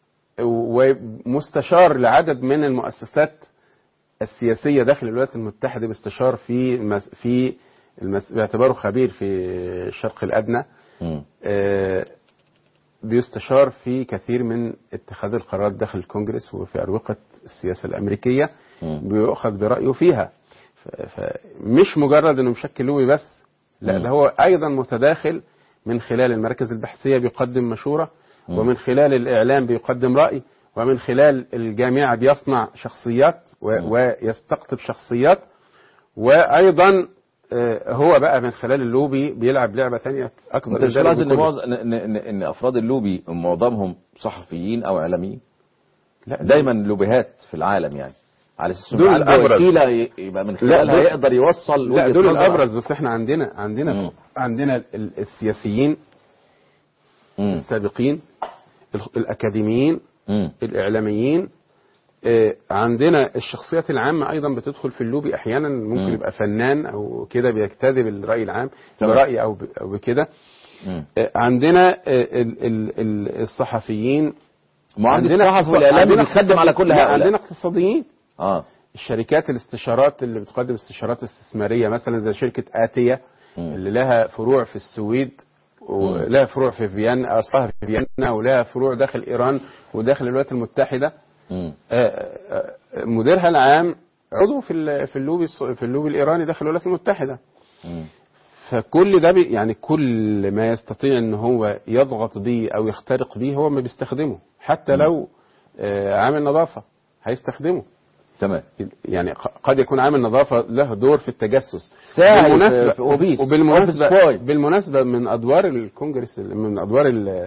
ومستشار لعدد من المؤسسات السياسيه داخل الولايات المتحده باستشار في المس في المس باعتباره خبير في الشرق الادنى مم. آه، بيستشار في كثير من اتخاذ القرارات داخل الكونجرس وفي أروقة السياسة الأمريكية مم. بيؤخذ برأيه فيها ف- فمش مجرد انه مشكل لوي بس لا مم. ده هو ايضا متداخل من خلال المراكز البحثيه بيقدم مشوره مم. ومن خلال الاعلام بيقدم راي ومن خلال الجامعه بيصنع شخصيات و- مم. ويستقطب شخصيات وايضا آه، هو بقى من خلال اللوبي بيلعب لعبه ثانيه اكبر انت مش من ذلك ملاحظ ان بكله. معظم ان ان ان إن افراد اللوبي معظمهم صحفيين او اعلاميين لا دايما لوبيهات في العالم يعني على اساس دول إنه عنده الأبرز. وسيله ي- يبقى من خلالها دول- يقدر يوصل لا وجهة دول نظره. الابرز بس احنا عندنا عندنا مم. عندنا ال- السياسيين مم. السابقين ال- الاكاديميين مم. الاعلاميين آه، عندنا الشخصيات العامة أيضا بتدخل في اللوبي أحيانا ممكن مم. يبقى فنان أو كده بيجتذب الرأي العام تمام. برأي أو ب- أو بكده مم. آه، عندنا آه، ال- ال- ال- الصحفيين مهندس عندنا الصحفي اقتصاد- والاعلامي عندنا بيخدم على كل لا، هؤلاء عندنا اقتصاديين اه الشركات الاستشارات اللي بتقدم استشارات استثماريه مثلا زي شركه اتيا مم. اللي لها فروع في السويد ولها فروع في فيينا اصلها في فيينا ولها فروع داخل ايران وداخل الولايات المتحده مم. آه، آه، آه، مديرها العام عضو في ال- في اللوبي الص- في اللوبي الايراني داخل الولايات المتحده مم. فكل ده بي يعني كل ما يستطيع ان هو يضغط بيه او يخترق بيه هو ما بيستخدمه حتى لو آه، عامل نظافه هيستخدمه تمام يعني ق- قد يكون عامل نظافه له دور في التجسس ساعي بالمناسبة في- في أوبيس. وبالمناسبه أوبيس بوي. بالمناسبه من ادوار الكونجرس من ادوار ال-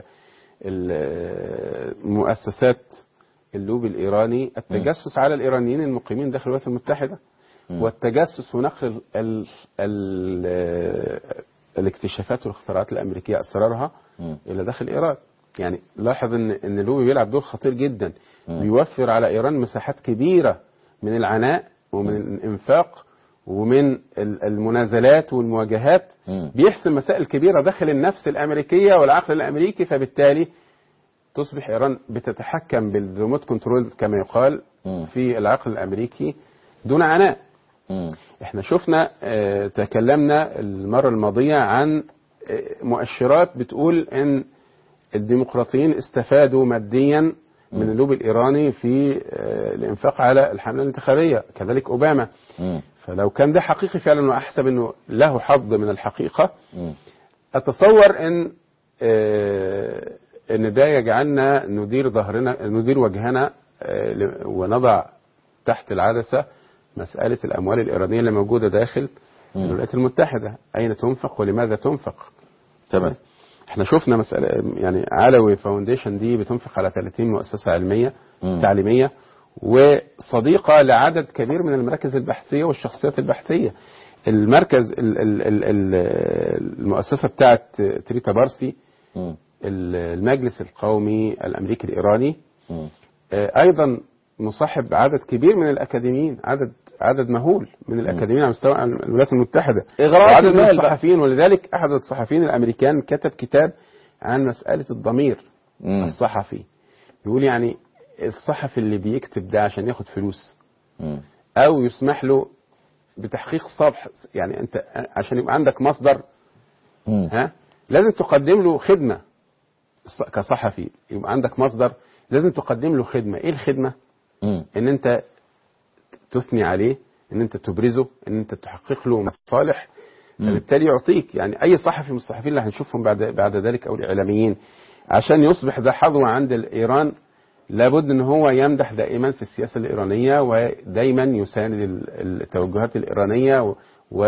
ال- المؤسسات اللوبي الايراني التجسس على الايرانيين المقيمين داخل الولايات المتحده مم. والتجسس ونقل ال ال ال الاكتشافات والاختراعات الامريكيه اسرارها مم. الى داخل ايران يعني لاحظ ان ان اللوبي بيلعب دور خطير جدا مم. بيوفر على ايران مساحات كبيره من العناء ومن الانفاق ومن ال- المنازلات والمواجهات مم. بيحسم مسائل كبيره داخل النفس الامريكيه والعقل الامريكي فبالتالي تصبح ايران بتتحكم بالريموت كنترول كما يقال مم. في العقل الامريكي دون عناء مم. احنا شفنا اه تكلمنا المره الماضيه عن اه مؤشرات بتقول ان الديمقراطيين استفادوا ماديا من اللوبي الايراني في اه الانفاق على الحمله الانتخابيه كذلك اوباما مم. فلو كان ده حقيقي فعلا واحسب انه له حظ من الحقيقه مم. اتصور ان آه، ان ده يجعلنا ندير ظهرنا ندير وجهنا آه، ل- ونضع تحت العدسه مساله الاموال الايرانيه اللي موجوده داخل مم. الولايات المتحده اين تنفق ولماذا تنفق تمام احنا شفنا مساله يعني علوي فاونديشن دي بتنفق على 30 مؤسسه علميه مم. تعليميه وصديقه لعدد كبير من المراكز البحثيه والشخصيات البحثيه المركز ال- ال- ال- ال- المؤسسه بتاعت تريتا بارسي مم. ال- المجلس القومي الامريكي الايراني مم. آه، ايضا مصاحب عدد كبير من الاكاديميين عدد عدد مهول من الاكاديميين على مستوى الولايات المتحده إغراءات وعدد من المال بقى. الصحفيين ولذلك احد الصحفيين الامريكان كتب كتاب عن مساله الضمير مم. الصحفي بيقول يعني الصحفي اللي بيكتب ده عشان ياخد فلوس مم. او يسمح له بتحقيق صبح يعني انت عشان يبقى عندك مصدر مم. ها لازم تقدم له خدمه الص- كصحفي يبقى عندك مصدر لازم تقدم له خدمه ايه الخدمه مم. ان انت تثني عليه ان انت تبرزه ان انت تحقق له مصالح مم. فبالتالي يعطيك يعني اي صحفي من الصحفيين اللي هنشوفهم بعد بعد ذلك او الاعلاميين عشان يصبح ده حظوه عند ايران لابد ان هو يمدح دائما في السياسه الايرانيه ودايما يساند ال- التوجهات الايرانيه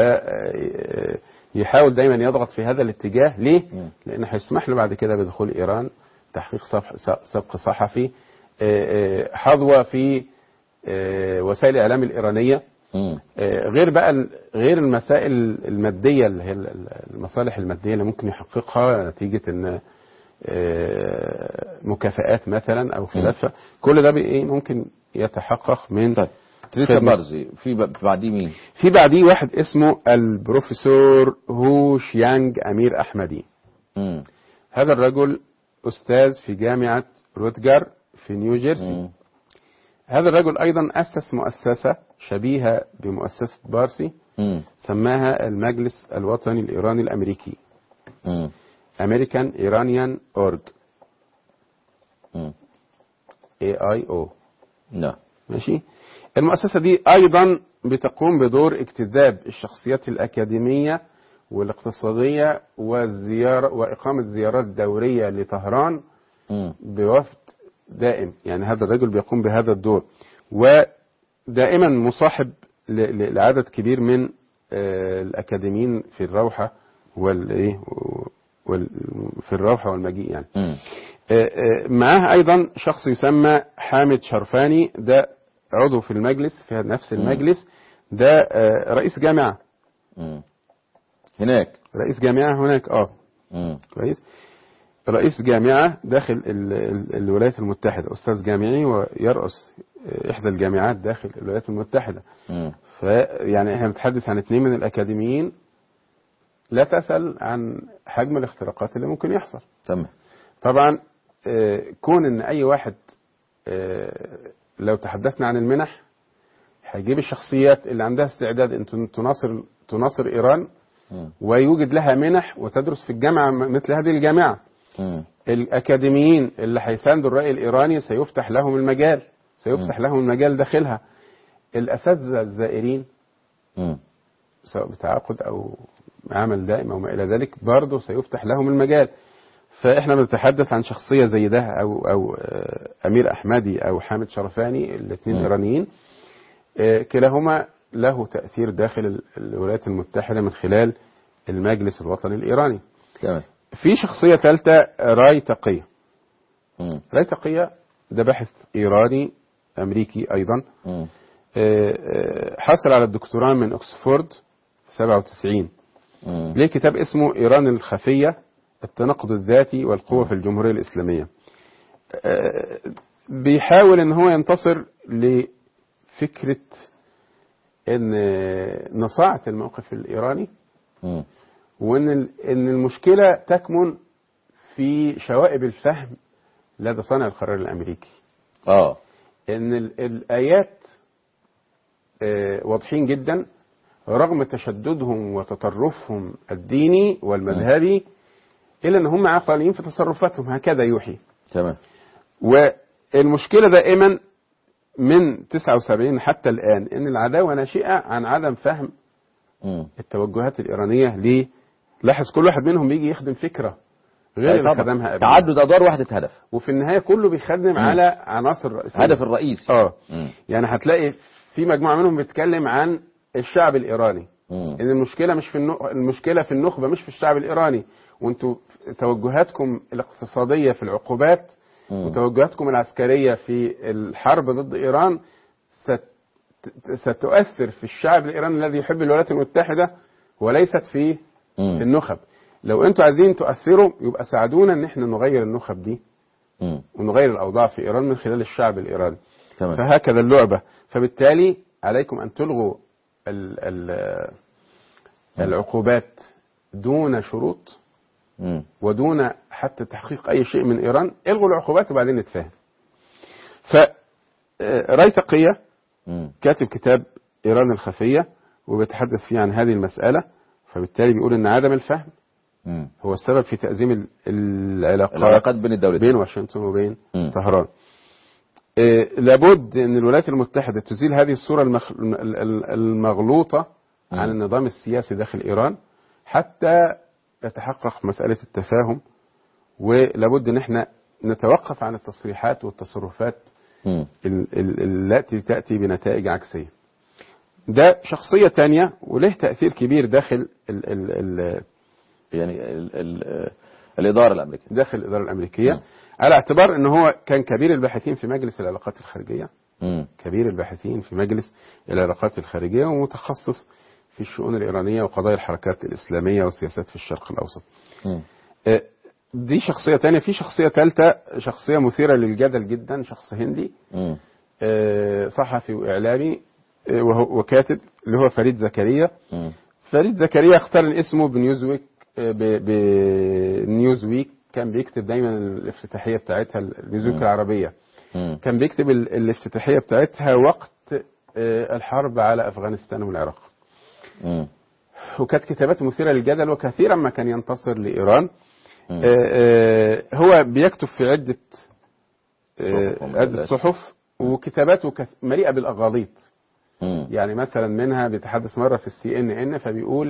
ويحاول دايما يضغط في هذا الاتجاه ليه؟ مم. لان هيسمح له بعد كده بدخول ايران تحقيق صف- سبق صحفي آه، آه، حظوه في آه، وسائل الاعلام الايرانيه مم. آه، غير بقى ال- غير المسائل الماديه اللي هي ال- ال- المصالح الماديه اللي ممكن يحققها نتيجه ان آه، مكافآت مثلا او خلافها كل ده بي- ايه ممكن يتحقق من طيب تريتا خدمة. بارزي في ب- في بعديه مين؟ في بعديه واحد اسمه البروفيسور هو شيانج امير احمدي مم. هذا الرجل استاذ في جامعه روتجر في نيوجيرسي مم. هذا الرجل ايضا اسس مؤسسه شبيهه بمؤسسه بارسي مم. سماها المجلس الوطني الايراني الامريكي مم. American Iranian Org مم. AIO نعم ماشي المؤسسة دي أيضا بتقوم بدور اجتذاب الشخصيات الأكاديمية والاقتصادية والزيارة وإقامة زيارات دورية لطهران مم. بوفد دائم يعني هذا الرجل بيقوم بهذا الدور ودائما مصاحب ل- ل- لعدد كبير من آه، الأكاديميين في الروحة والإيه وال في الروحة والمجيء يعني مم. آه، آه، معاه ايضا شخص يسمى حامد شرفاني ده عضو في المجلس في نفس المجلس ده آه، رئيس جامعه مم. هناك رئيس جامعه هناك اه مم. كويس رئيس جامعه داخل ال- ال- الولايات المتحده استاذ جامعي ويرأس آه، احدى الجامعات داخل الولايات المتحده مم. فيعني احنا بنتحدث عن اثنين من الاكاديميين لا تسأل عن حجم الاختراقات اللي ممكن يحصل تمام طبعا آه، كون ان اي واحد آه، لو تحدثنا عن المنح هيجيب الشخصيات اللي عندها استعداد ان تن- تناصر تناصر ايران مم. ويوجد لها منح وتدرس في الجامعه م- مثل هذه الجامعه مم. الاكاديميين اللي هيساندوا الراي الايراني سيفتح لهم المجال سيفسح لهم المجال داخلها الاساتذه الزائرين مم. سواء بتعاقد او عمل دائم او ما الى ذلك برضه سيفتح لهم المجال فاحنا بنتحدث عن شخصيه زي ده او او آه، امير احمدي او حامد شرفاني الاثنين مم. ايرانيين آه، كلاهما له تاثير داخل ال- الولايات المتحده من خلال المجلس الوطني الايراني تمام في شخصيه ثالثه راي تقيه مم. راي تقيه ده باحث ايراني امريكي ايضا مم. آه، آه، حصل على الدكتوراه من اوكسفورد في 97 مم. ليه كتاب اسمه إيران الخفية التناقض الذاتي والقوة في الجمهورية الإسلامية آه، بيحاول ان هو ينتصر لفكرة ان نصاعة الموقف الإيراني مم. وان ال- ان المشكلة تكمن في شوائب الفهم لدى صانع القرار الأمريكي اه ان ال- الآيات آه، واضحين جدا رغم تشددهم وتطرفهم الديني والمذهبي إلا أن هم عقلانيين في تصرفاتهم هكذا يوحي تمام والمشكلة دائما من 79 حتى الآن أن العداوة ناشئة عن عدم فهم مم. التوجهات الإيرانية ليه لاحظ كل واحد منهم بيجي يخدم فكرة غير أي اللي طبعا. خدمها قبل تعدد ادوار وحده هدف وفي النهاية كله بيخدم على عناصر رئيسية الهدف الرئيسي اه مم. يعني هتلاقي في مجموعة منهم بيتكلم عن الشعب الإيراني مم. ان المشكله مش في النخ... المشكله في النخبه مش في الشعب الايراني وانتوا توجهاتكم الاقتصاديه في العقوبات مم. وتوجهاتكم العسكريه في الحرب ضد ايران ست... ستؤثر في الشعب الايراني الذي يحب الولايات المتحده وليست في في مم. النخب لو انتوا عايزين تؤثروا يبقى ساعدونا ان احنا نغير النخب دي مم. ونغير الاوضاع في ايران من خلال الشعب الايراني تمام فهكذا اللعبة فبالتالي عليكم أن تلغوا ال ال العقوبات دون شروط مم. ودون حتى تحقيق أي شيء من إيران الغوا العقوبات وبعدين نتفاهم ف آه، راي تقية مم. كاتب كتاب إيران الخفية وبيتحدث فيه عن هذه المسألة فبالتالي بيقول أن عدم الفهم مم. هو السبب في تأزيم ال- العلاقات العلاقات بين الدولتين بين واشنطن وبين مم. طهران آه، لابد ان الولايات المتحده تزيل هذه الصوره المخ... ال- ال- المغلوطه عن مم. النظام السياسي داخل ايران حتى يتحقق مساله التفاهم ولابد ان احنا نتوقف عن التصريحات والتصرفات مم. ال- ال- التي تاتي بنتائج عكسيه. ده شخصيه تانية وله تاثير كبير داخل ال ال ال يعني ال ال الاداره الامريكيه داخل الاداره الامريكيه مم. على اعتبار ان هو كان كبير الباحثين في مجلس العلاقات الخارجيه مم. كبير الباحثين في مجلس العلاقات الخارجية ومتخصص في الشؤون الإيرانية وقضايا الحركات الإسلامية والسياسات في الشرق الأوسط مم. آه، دي شخصية تانية في شخصية ثالثة شخصية مثيرة للجدل جدا شخص هندي مم. آه، صحفي وإعلامي آه، وهو- وكاتب اللي هو فريد زكريا مم. فريد زكريا اقترن اسمه بنيوزويك آه، ب- بنيوزويك كان بيكتب دايما الافتتاحية بتاعتها النيوزويك مم. العربية مم. كان بيكتب ال- الافتتاحية بتاعتها وقت آه، الحرب على أفغانستان والعراق مم. وكانت كتابات مثيرة للجدل وكثيرا ما كان ينتصر لإيران مم. آه، آه، هو بيكتب في عدة آه، صحف ومجلات. عدة صحف وكتاباته كث- مليئة بالأغاليط مم. يعني مثلا منها بيتحدث مرة في السي ان ان فبيقول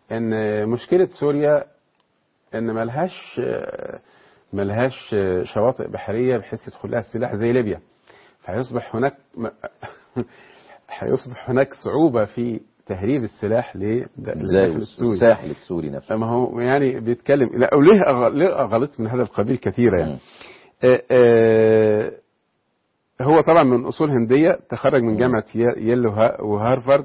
ان مشكلة سوريا ان ملهاش آه، ملهاش آه، شواطئ بحرية بحيث يدخل لها السلاح زي ليبيا فهيصبح هناك م- هيصبح هناك صعوبة في تهريب السلاح ل- ازاي للداخل السوري الساحل السوري نفسه ما هو يعني بيتكلم لا وليه أغ- ليه اغاليط من هذا القبيل كثيرة يعني مم. آه، آه، هو طبعا من اصول هنديه تخرج من جامعه يه- ييل وها- وهارفارد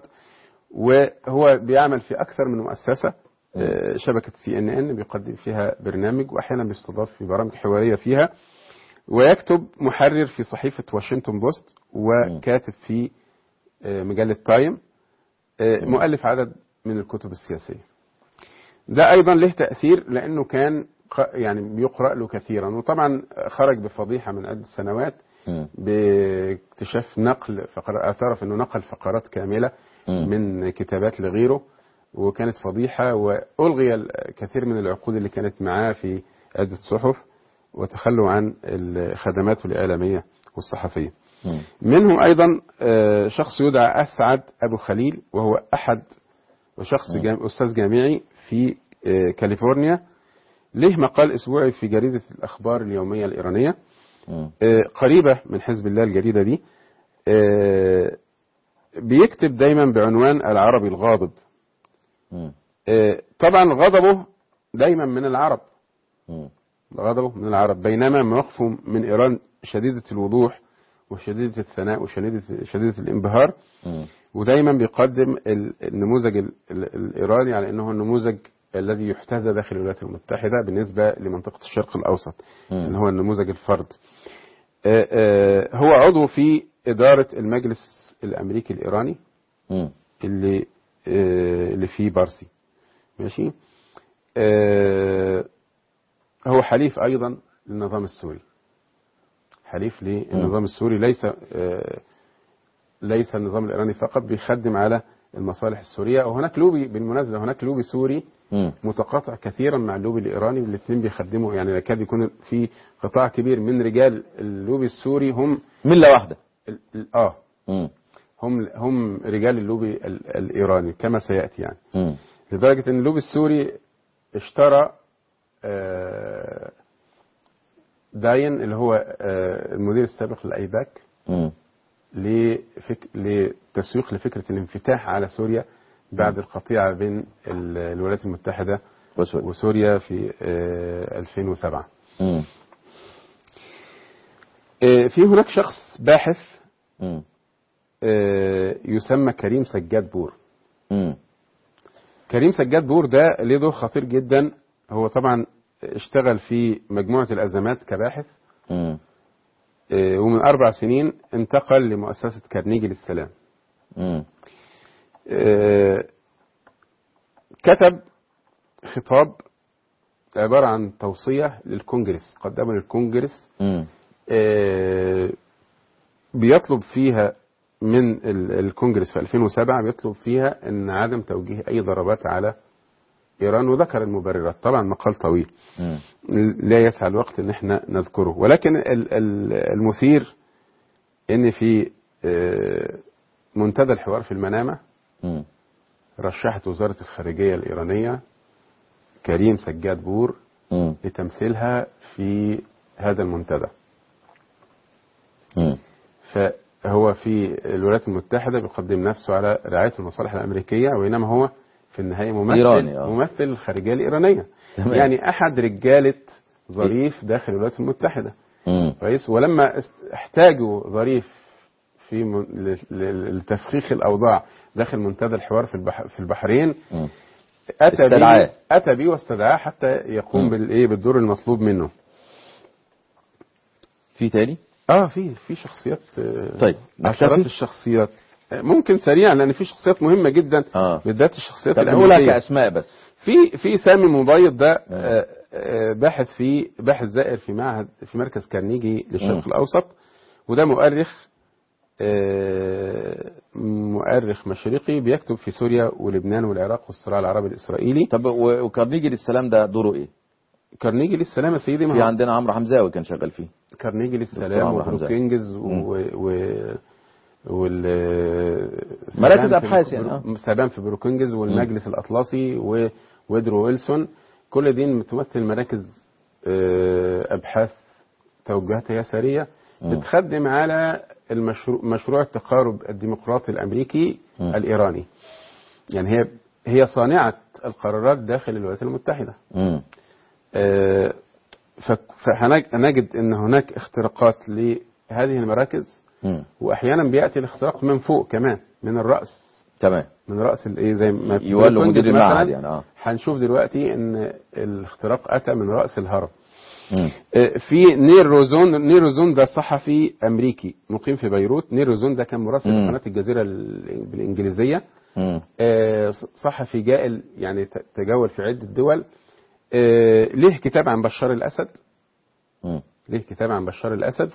وهو بيعمل في اكثر من مؤسسه آه، شبكه سي ان ان بيقدم فيها برنامج واحيانا بيستضاف في برامج حواريه فيها ويكتب محرر في صحيفه واشنطن بوست وكاتب في آه، مجله تايم آه، مؤلف عدد من الكتب السياسيه ده ايضا له تاثير لانه كان ق- يعني بيقرا له كثيرا وطبعا خرج بفضيحه من عده سنوات مم. باكتشاف نقل فقرات اعترف انه نقل فقرات كامله مم. من كتابات لغيره وكانت فضيحه والغي الكثير من العقود اللي كانت معاه في عده صحف وتخلوا عن الخدمات الاعلاميه والصحفيه. مم. منهم ايضا آه، شخص يدعى اسعد ابو خليل وهو احد وشخص جام استاذ جامعي في آه، كاليفورنيا له مقال اسبوعي في جريده الاخبار اليوميه الايرانيه مم. آه، قريبه من حزب الله الجريده دي آه، بيكتب دايما بعنوان العربي الغاضب مم. آه، طبعا غضبه دايما من العرب مم. غضبه من العرب بينما مواقفه من ايران شديده الوضوح وشديده الثناء وشديده شديده الانبهار مم. ودايما بيقدم ال- النموذج ال- ال- الايراني على انه النموذج الذي يحتذى داخل الولايات المتحده بالنسبه لمنطقه الشرق الاوسط مم. ان هو النموذج الفرد آه، آه، هو عضو في اداره المجلس الامريكي الايراني مم. اللي آه، اللي فيه بارسي ماشي آه، هو حليف ايضا للنظام السوري حليف للنظام السوري ليس آه، ليس النظام الايراني فقط بيخدم على المصالح السوريه وهناك لوبي بالمناسبه هناك لوبي سوري مم. متقاطع كثيرا مع اللوبي الايراني والاثنين بيخدموا يعني يكاد يكون في قطاع كبير من رجال اللوبي السوري هم ملة واحدة ال- ال- اه مم. هم هم رجال اللوبي ال- الايراني كما سياتي يعني مم. لدرجه ان اللوبي السوري اشترى آه، داين اللي هو آه، المدير السابق للايباك مم. لفك... لتسويق لفكره الانفتاح على سوريا بعد القطيعه بين ال- الولايات المتحده وسوريا. وسوريا في آه، 2007 مم. آه، في هناك شخص باحث مم. آه، يسمى كريم سجاد بور مم. كريم سجاد بور ده ليه دور خطير جدا هو طبعا اشتغل في مجموعة الأزمات كباحث مم. آه، ومن أربع سنين انتقل لمؤسسة كارنيجي للسلام مم. آه، كتب خطاب عبارة عن توصية للكونجرس قدمه للكونجرس مم. آه، بيطلب فيها من ال- الكونجرس في 2007 بيطلب فيها ان عدم توجيه اي ضربات على ايران وذكر المبررات طبعا مقال طويل مم. لا يسع الوقت ان احنا نذكره ولكن ال- ال- المثير ان في آه، منتدى الحوار في المنامه مم. رشحت وزاره الخارجيه الايرانيه كريم سجاد بور مم. لتمثيلها في هذا المنتدى مم. فهو في الولايات المتحدة بيقدم نفسه على رعاية المصالح الأمريكية وإنما هو في النهاية ممثل إيراني، آه. ممثل الخارجية الإيرانية تمام. يعني أحد رجالة ظريف داخل الولايات المتحدة مم. كويس ولما است- احتاجوا ظريف في من- ل- ل- لتفخيخ الأوضاع داخل منتدى الحوار في البح في البحرين مم. أتى به استدعاه. أتى به واستدعاه حتى يقوم مم. بالإيه بالدور المطلوب منه في تاني اه في في شخصيات آه، طيب، عشرات نكتفي؟ الشخصيات آه، ممكن سريعا لان في شخصيات مهمه جدا اه بالذات الشخصيات طب نقولها الامريكيه كاسماء بس في في سامي مبيض ده آه، آه، باحث في باحث زائر في معهد في مركز كارنيجي للشرق مم. الاوسط وده مؤرخ آه، مؤرخ مشرقي بيكتب في سوريا ولبنان والعراق والصراع العربي الاسرائيلي طب و- وكارنيجي للسلام ده دوره ايه؟ كارنيجي للسلام يا سيدي ما في هو عندنا عمرو حمزاوي كان شغال فيه كارنيجي دكتور للسلام عمرو حمزة. وبروكينجز و, و وال مراكز سبان في- أبحاث يعني، آه. سبان في بروكينجز والمجلس الأطلسي و- ويدرو ويلسون كل دي تمثل مراكز آه، أبحاث توجهات يسارية مم. بتخدم على المشروع مشروع التقارب الديمقراطي الأمريكي مم. الإيراني يعني هي هي صانعة القرارات داخل الولايات المتحدة مم. آه، ف- فهنجد ان هناك اختراقات لهذه المراكز مم. واحيانا بياتي الاختراق من فوق كمان من الراس تمام من راس الايه زي ما في يولوا بروكنجز مدير المعهد مثلاً، يعني اه هنشوف دلوقتي ان الاختراق اتى من راس الهرم مم. آه، في نير روزون نير روزون ده صحفي امريكي مقيم في بيروت نير روزون ده كان مراسل مم. قناه الجزيره ال- بالانجليزيه مم. آه، صحفي جائل يعني ت- تجول في عدة دول آه، ليه كتاب عن بشار الأسد مم. ليه كتاب عن بشار الأسد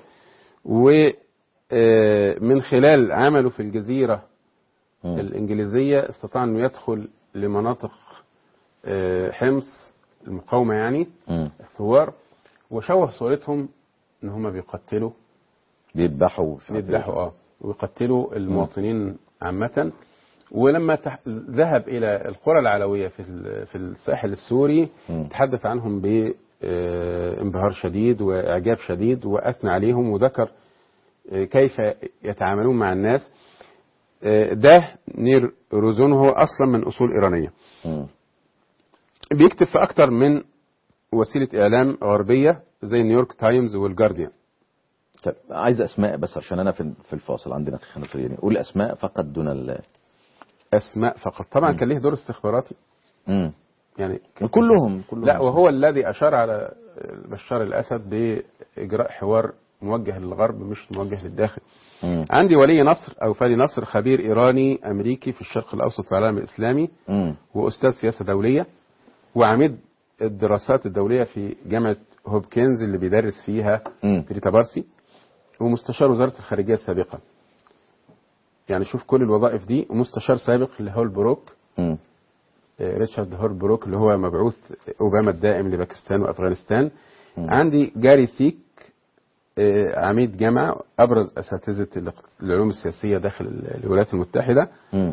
ومن خلال عمله في الجزيرة مم. الإنجليزية استطاع أنه يدخل لمناطق آه، حمص المقاومة يعني مم. الثوار وشوه صورتهم ان هم بيقتلوا بيذبحوا مش عارف بيذبحوا إيه. اه ويقتلوا المواطنين عامة ولما تح... ذهب إلى القرى العلوية في ال- في الساحل السوري مم. تحدث عنهم بانبهار شديد وإعجاب شديد وأثنى عليهم وذكر آه، كيف يتعاملون مع الناس آه، ده نير روزون هو أصلا من أصول إيرانية مم. بيكتب في أكتر من وسيلة إعلام غربية زي نيويورك تايمز والجارديان طيب عايز اسماء بس عشان انا في في الفاصل عندنا خنفر يعني قول اسماء فقط دون ال أسماء فقط طبعا كان ليه دور استخباراتي مم. يعني كان- كلهم كلهم لا وهو الذي أشار على بشار الأسد بإجراء حوار موجه للغرب مش موجه للداخل مم. عندي ولي نصر أو فادي نصر خبير إيراني أمريكي في الشرق الأوسط والعالم الإسلامي مم. وأستاذ سياسة دولية وعميد الدراسات الدولية في جامعة هوبكنز اللي بيدرس فيها مم. تريتا بارسي ومستشار وزارة الخارجية السابقة يعني شوف كل الوظائف دي ومستشار سابق لهولبروك مم. آه، ريتشارد هولبروك اللي هو مبعوث أوباما الدائم لباكستان وأفغانستان عندي جاري سيك آه، عميد جامعة أبرز أساتذة الاق- العلوم السياسية داخل ال- الولايات المتحدة مم.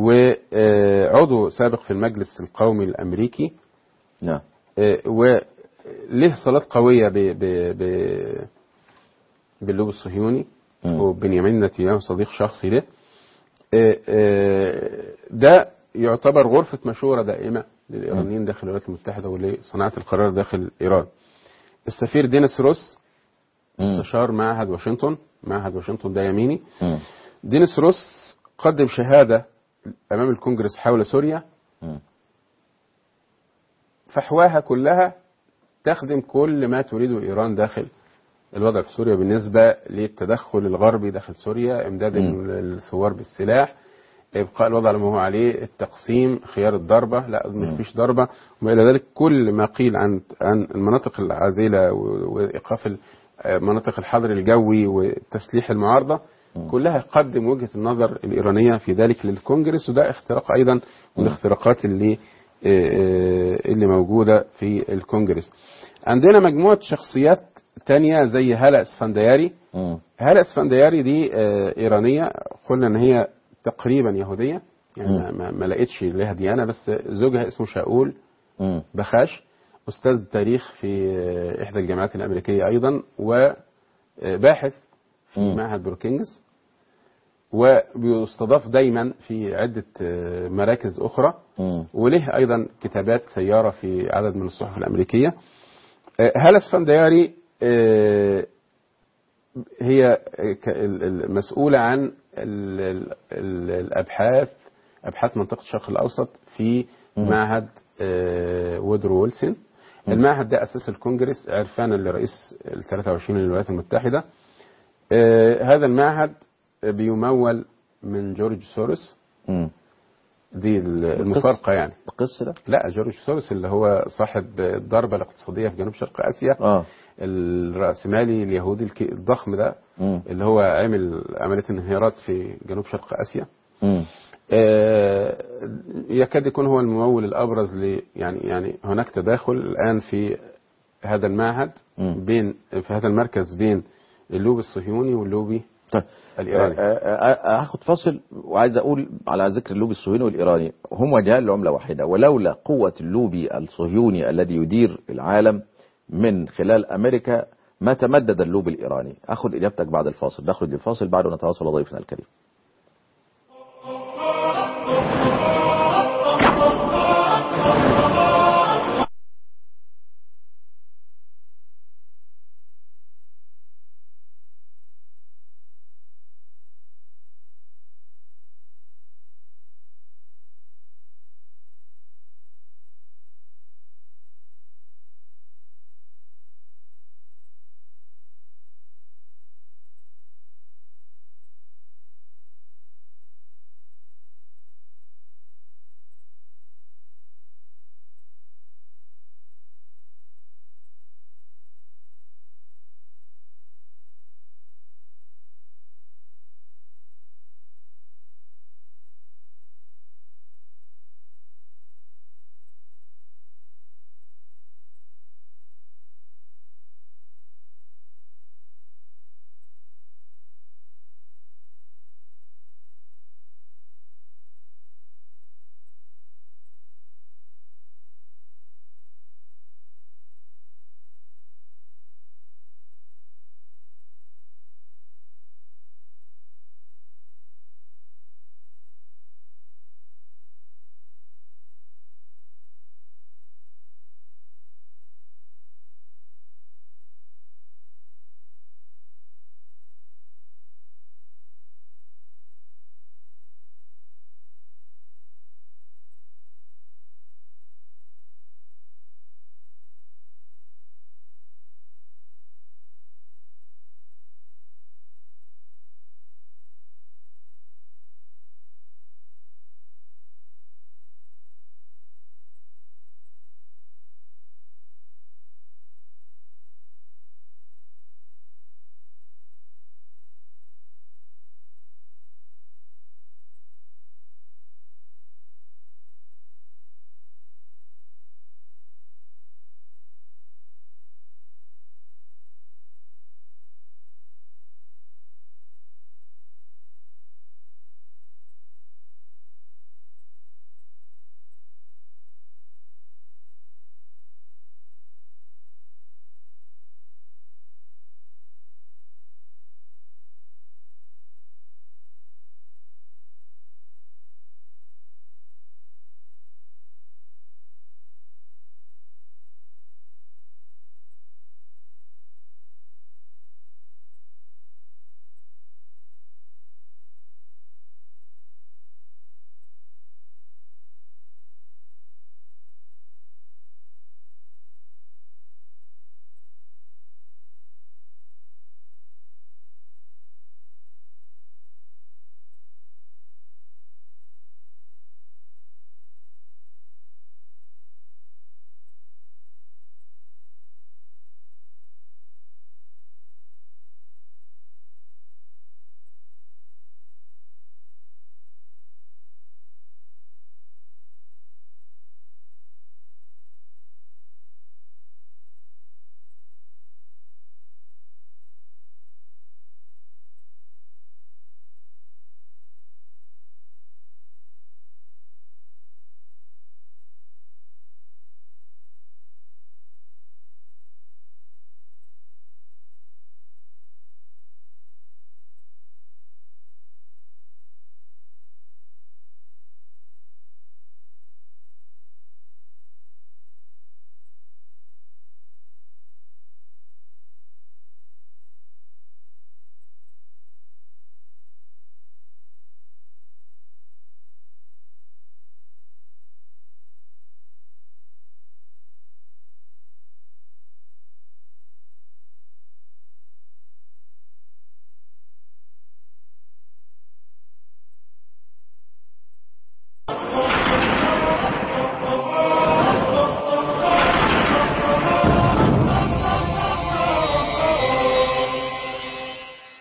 وعضو سابق في المجلس القومي الأمريكي نعم آه، وله صلات قوية ب ب ب باللوب الصهيوني مم. وبنيامين نتنياهو صديق شخصي له آه، آه، ده يعتبر غرفة مشورة دائمة للإيرانيين داخل الولايات المتحدة ولصناعة القرار داخل إيران السفير دينيس روس مم. مستشار معهد واشنطن معهد واشنطن ده يميني مم. دينيس روس قدم شهادة أمام الكونجرس حول سوريا مم. فحواها كلها تخدم كل ما تريده إيران داخل الوضع في سوريا بالنسبة للتدخل الغربي داخل سوريا إمداد مم. الثوار بالسلاح إبقاء الوضع على ما هو عليه التقسيم خيار الضربة لا مم. مفيش ضربة وما إلى ذلك كل ما قيل عن عن المناطق العازلة و- وإيقاف ال- آه، مناطق الحظر الجوي وتسليح المعارضة كلها قدم وجهة النظر الإيرانية في ذلك للكونجرس وده اختراق أيضا من الاختراقات اللي آه، آه، اللي موجودة في الكونجرس عندنا مجموعة شخصيات تانية زي هالة اسفندياري مم. هالة اسفندياري دي آه، إيرانية قلنا إن هي تقريبا يهودية يعني مم. ما- ما, ما لقيتش لها ديانة بس زوجها اسمه شاول مم. بخاش أستاذ تاريخ في آه، إحدى الجامعات الأمريكية أيضا وباحث في مم. معهد بروكينجز وبيستضاف دايما في عدة آه، مراكز أخرى مم. وله أيضا كتابات سيارة في عدد من الصحف الأمريكية آه، هالة اسفندياري آه، هي ك- ال- المسؤولة عن ال- ال- ال- الأبحاث أبحاث منطقة الشرق الأوسط في مم. معهد آه، وودرو ويلسون المعهد ده أسس الكونجرس عرفانا لرئيس ال 23 للولايات المتحدة آه، هذا المعهد بيمول من جورج سوروس مم. دي ال- المفارقة يعني القصة ده لا جورج سوروس اللي هو صاحب الضربة الاقتصادية في جنوب شرق آسيا اه الرأسمالي اليهودي الك- الضخم ده مم. اللي هو عمل عملية انهيارات في جنوب شرق آسيا مم. آه، يكاد يكون هو الممول الأبرز ل يعني يعني هناك تداخل الآن في هذا المعهد مم. بين في هذا المركز بين اللوبي الصهيوني واللوبي طيب الإيراني. آه، آه، آه، هاخد فاصل وعايز اقول على ذكر اللوبي الصهيوني والايراني هم وجهان لعمله واحده ولولا قوه اللوبي الصهيوني الذي يدير العالم من خلال امريكا ما تمدد اللوبي الايراني اخذ اجابتك بعد الفاصل نخرج الفاصل بعد ونتواصل ضيفنا الكريم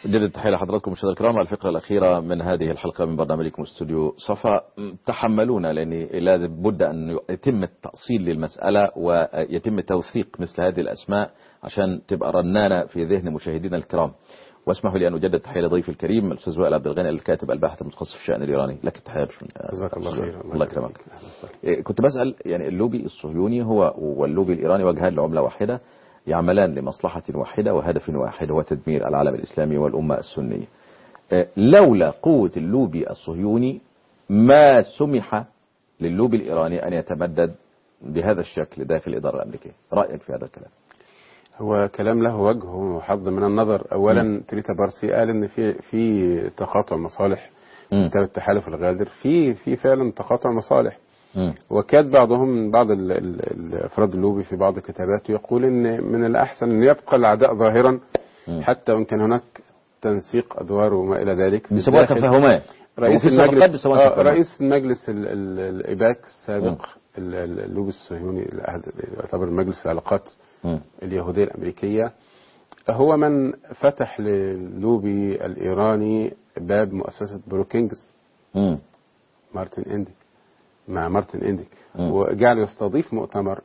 جدد التحية لحضراتكم مشاهدينا الكرام الفقرة الأخيرة من هذه الحلقة من برنامجكم استوديو صفا تحملونا لأن لازم بد أن يتم التأصيل للمسألة ويتم توثيق مثل هذه الأسماء عشان تبقى رنانة في ذهن مشاهدينا الكرام واسمحوا لي أن أجدد التحية لضيفي الكريم الأستاذ وائل عبد الغني الكاتب الباحث المتخصص في الشأن الإيراني لك التحية يا باشمهندس. جزاك الله خير الله يكرمك إيه، كنت بسأل يعني اللوبي الصهيوني هو واللوبي الإيراني وجهان لعملة واحدة يعملان لمصلحة واحدة وهدف واحد هو تدمير العالم الإسلامي والأمة السنية إيه، لولا قوة اللوبي الصهيوني ما سمح للوبي الإيراني أن يتمدد بهذا الشكل داخل الإدارة الأمريكية رأيك في هذا الكلام هو كلام له وجه وحظ من النظر اولا تريتا بارسي قال ان في في تقاطع مصالح مم. كتاب التحالف الغادر في في فعلا تقاطع مصالح مم. وكاد بعضهم من بعض ال- ال- الافراد اللوبي في بعض كتاباته يقول ان من الاحسن ان يبقى العداء ظاهرا مم. حتى وان كان هناك تنسيق ادوار وما الى ذلك بيسموها بالداخل. تفاهمات رئيس وفي صفقات المجلس بيسموها آه تفاهمات. رئيس مجلس ال- ال- الايباك السابق ال- ال- اللوبي الصهيوني الأحد- يعتبر مجلس العلاقات مم. اليهودية الأمريكية هو من فتح للوبي الإيراني باب مؤسسة بروكينجز مم. مارتن إنديك مع مارتن إنديك مم. وجعل يستضيف مؤتمر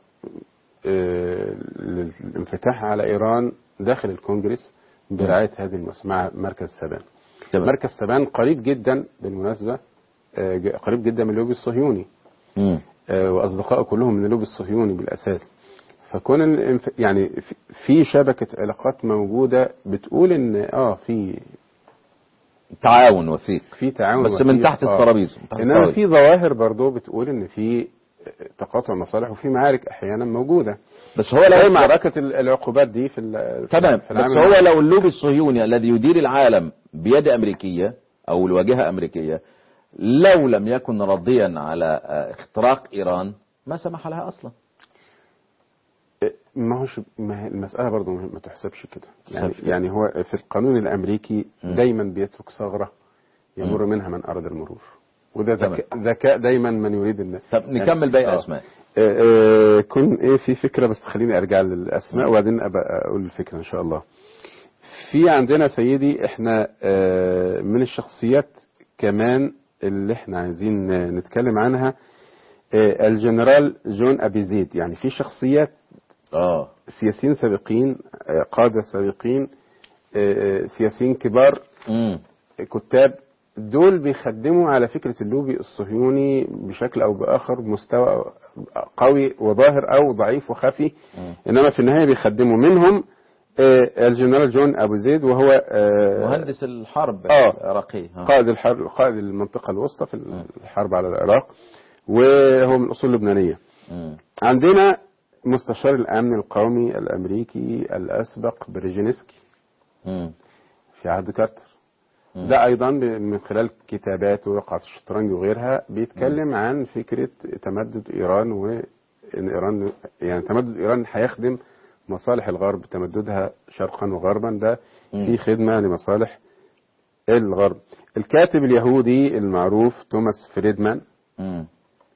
آه، للانفتاح على إيران داخل الكونجرس برعاية هذه المؤسسة مع مركز سبان تمام. مركز سبان قريب جدا بالمناسبة آه، ج- قريب جدا من اللوبي الصهيوني مم. آه، واصدقائه كلهم من اللوبي الصهيوني بالاساس فكون الانف... يعني في- في شبكه علاقات موجوده بتقول ان اه في تعاون وثيق في تعاون بس من وثيق، تحت آه. الترابيزه من تحت انما الترابيزة. في ظواهر برضه بتقول ان في تقاطع مصالح وفي معارك احيانا موجوده بس هو زي لو معركه ال- العقوبات دي في ال- في تمام في العام بس هو لو اللوبي الصهيوني الذي يدير العالم بيد أمريكية أو الواجهة أمريكية لو لم يكن راضيا على آه، اختراق إيران ما سمح لها أصلا ما هوش ما هي المسألة برضه ما تحسبش كده يعني, تحسبش. يعني هو في القانون الأمريكي مم. دايما بيترك ثغرة يمر منها من أراد المرور وده تمام. ذكاء, ذكاء دايما من يريد ان طب نكمل باقي آه. الأسماء آه، آه، كن ايه في فكرة بس خليني ارجع للأسماء وبعدين ابقى اقول الفكرة ان شاء الله في عندنا سيدي احنا آه، من الشخصيات كمان اللي احنا عايزين آه، نتكلم عنها آه، الجنرال جون ابي زيد يعني في شخصيات اه سياسيين سابقين آه، قادة سابقين آه، آه، سياسيين كبار امم كتاب دول بيخدموا على فكرة اللوبي الصهيوني بشكل أو بآخر بمستوى قوي وظاهر أو ضعيف وخفي مم. إنما في النهاية بيخدموا منهم آه، الجنرال جون أبو زيد وهو آه، مهندس الحرب آه. العراقي ها. قائد الحرب قائد المنطقة الوسطى في الحرب على العراق وهو من أصول لبنانية مم. عندنا مستشار الأمن القومي الأمريكي الأسبق بريجينسكي مم. في عهد كارتر مم. ده ايضا ب- من خلال كتاباته وقعة الشطرنج وغيرها بيتكلم عن فكرة تمدد ايران وان ايران يعني تمدد ايران هيخدم مصالح الغرب تمددها شرقا وغربا ده مم. في خدمة لمصالح الغرب الكاتب اليهودي المعروف توماس فريدمان مم.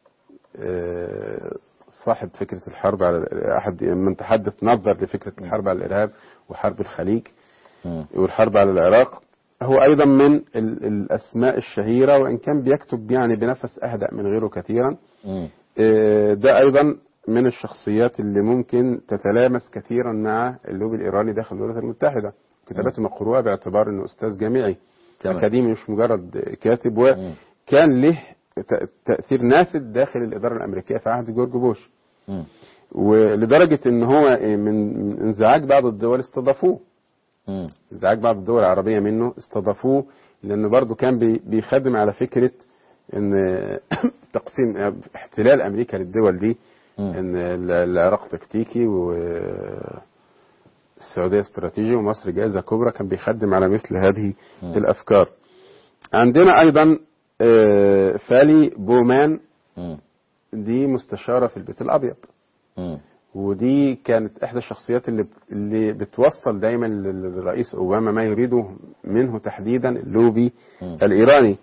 آه، صاحب فكرة الحرب على أحد من تحدث نظر لفكرة الحرب على الإرهاب وحرب الخليج مم. والحرب على العراق هو أيضا من ال- الأسماء الشهيرة وإن كان بيكتب يعني بنفس أهدأ من غيره كثيرا مم. آه، ده أيضا من الشخصيات اللي ممكن تتلامس كثيرا مع اللوبي الإيراني داخل الولايات المتحدة كتاباته مقروءة باعتبار أنه أستاذ جامعي تمام. أكاديمي مش مجرد كاتب مم. وكان له ت- تأثير نافذ داخل الإدارة الأمريكية في عهد جورج بوش مم. ولدرجة ان هو من من انزعاج بعض الدول استضافوه مم. انزعاج بعض الدول العربية منه استضافوه لانه برضه كان بي- بيخدم على فكرة ان تقسيم احتلال امريكا للدول دي مم. ان ال- العراق تكتيكي والسعودية استراتيجي ومصر جائزة كبرى كان بيخدم على مثل هذه مم. الافكار عندنا ايضا آه، فالي بومان مم. دي مستشارة في البيت الابيض مم. ودي كانت احدى الشخصيات اللي اللي بتوصل دايما للرئيس اوباما ما يريده منه تحديدا اللوبي مم. الايراني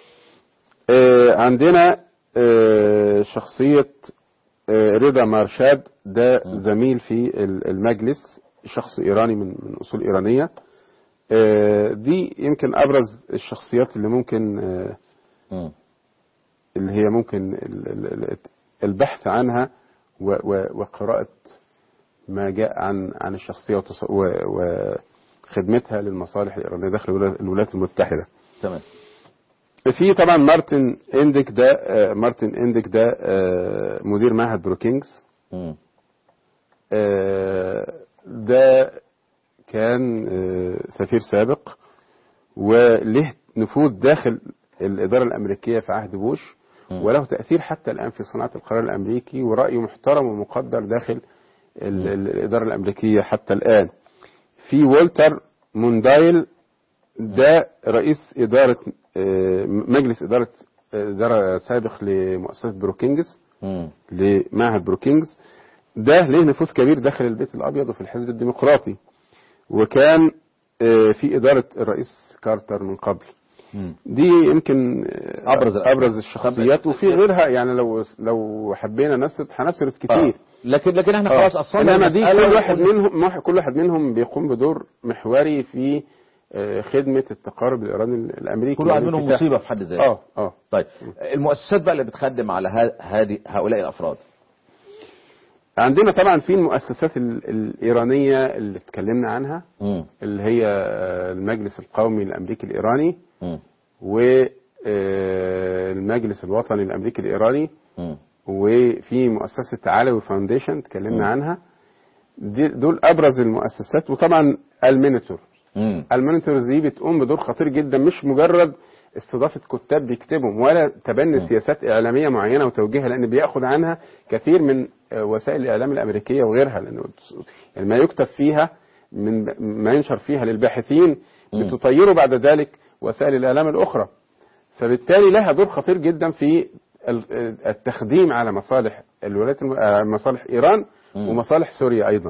آه، عندنا آه، شخصية آه، رضا مارشاد ده مم. زميل في ال- المجلس شخص ايراني من من اصول ايرانية آه، دي يمكن ابرز الشخصيات اللي ممكن آه، مم. اللي هي ممكن ال- ال- ال- البحث عنها و- و- وقراءة ما جاء عن عن الشخصية وتص- و- وخدمتها للمصالح الإيرانية داخل الولا- الولايات المتحدة. تمام في طبعا مارتن اندك ده آه، مارتن اندك ده آه، مدير معهد بروكينجز مم. آه، ده كان آه، سفير سابق وله نفوذ داخل الإدارة الأمريكية في عهد بوش مم. وله تأثير حتى الآن في صناعة القرار الأمريكي ورأيه محترم ومقدر داخل ال- ال- الإدارة الأمريكية حتى الآن في والتر موندايل ده رئيس إدارة آه، مجلس إدارة إدارة سابق لمؤسسة بروكينجز مم. لمعهد بروكينجز ده ليه نفوذ كبير داخل البيت الابيض وفي الحزب الديمقراطي وكان آه، في اداره الرئيس كارتر من قبل مم. دي يمكن آه، أبرز الأسماء. ابرز الشخصيات وفي غيرها يعني لو لو حبينا نسرد هنسرد آه. كتير لكن لكن احنا آه. خلاص اصلا انما دي كل واحد منهم مح- كل واحد منهم بيقوم بدور محوري في آه، خدمه التقارب الايراني الامريكي كل واحد منهم والانفتاح. مصيبه في حد ذاته اه اه طيب المؤسسات بقى اللي بتخدم على ه- هذه هؤلاء الافراد عندنا طبعا في المؤسسات ال- الايرانيه اللي اتكلمنا عنها مم. اللي هي آه، المجلس القومي الامريكي الايراني مم. والمجلس الوطني الامريكي الايراني مم. وفي مؤسسه علوي فاونديشن مم. اتكلمنا عنها دي- دول ابرز المؤسسات وطبعا المينيتور مم. المينيتورز دي بتقوم بدور خطير جدا مش مجرد استضافه كتاب بيكتبهم ولا تبني سياسات اعلاميه معينه وتوجيهها لان بياخد عنها كثير من آه، وسائل الاعلام الامريكيه وغيرها لانه يعني ما يكتب فيها من ما ينشر فيها للباحثين مم. بتطيره بعد ذلك وسائل الاعلام الاخرى فبالتالي لها دور خطير جدا في ال- التخديم على مصالح الولايات الم- آه، مصالح ايران مم. ومصالح سوريا ايضا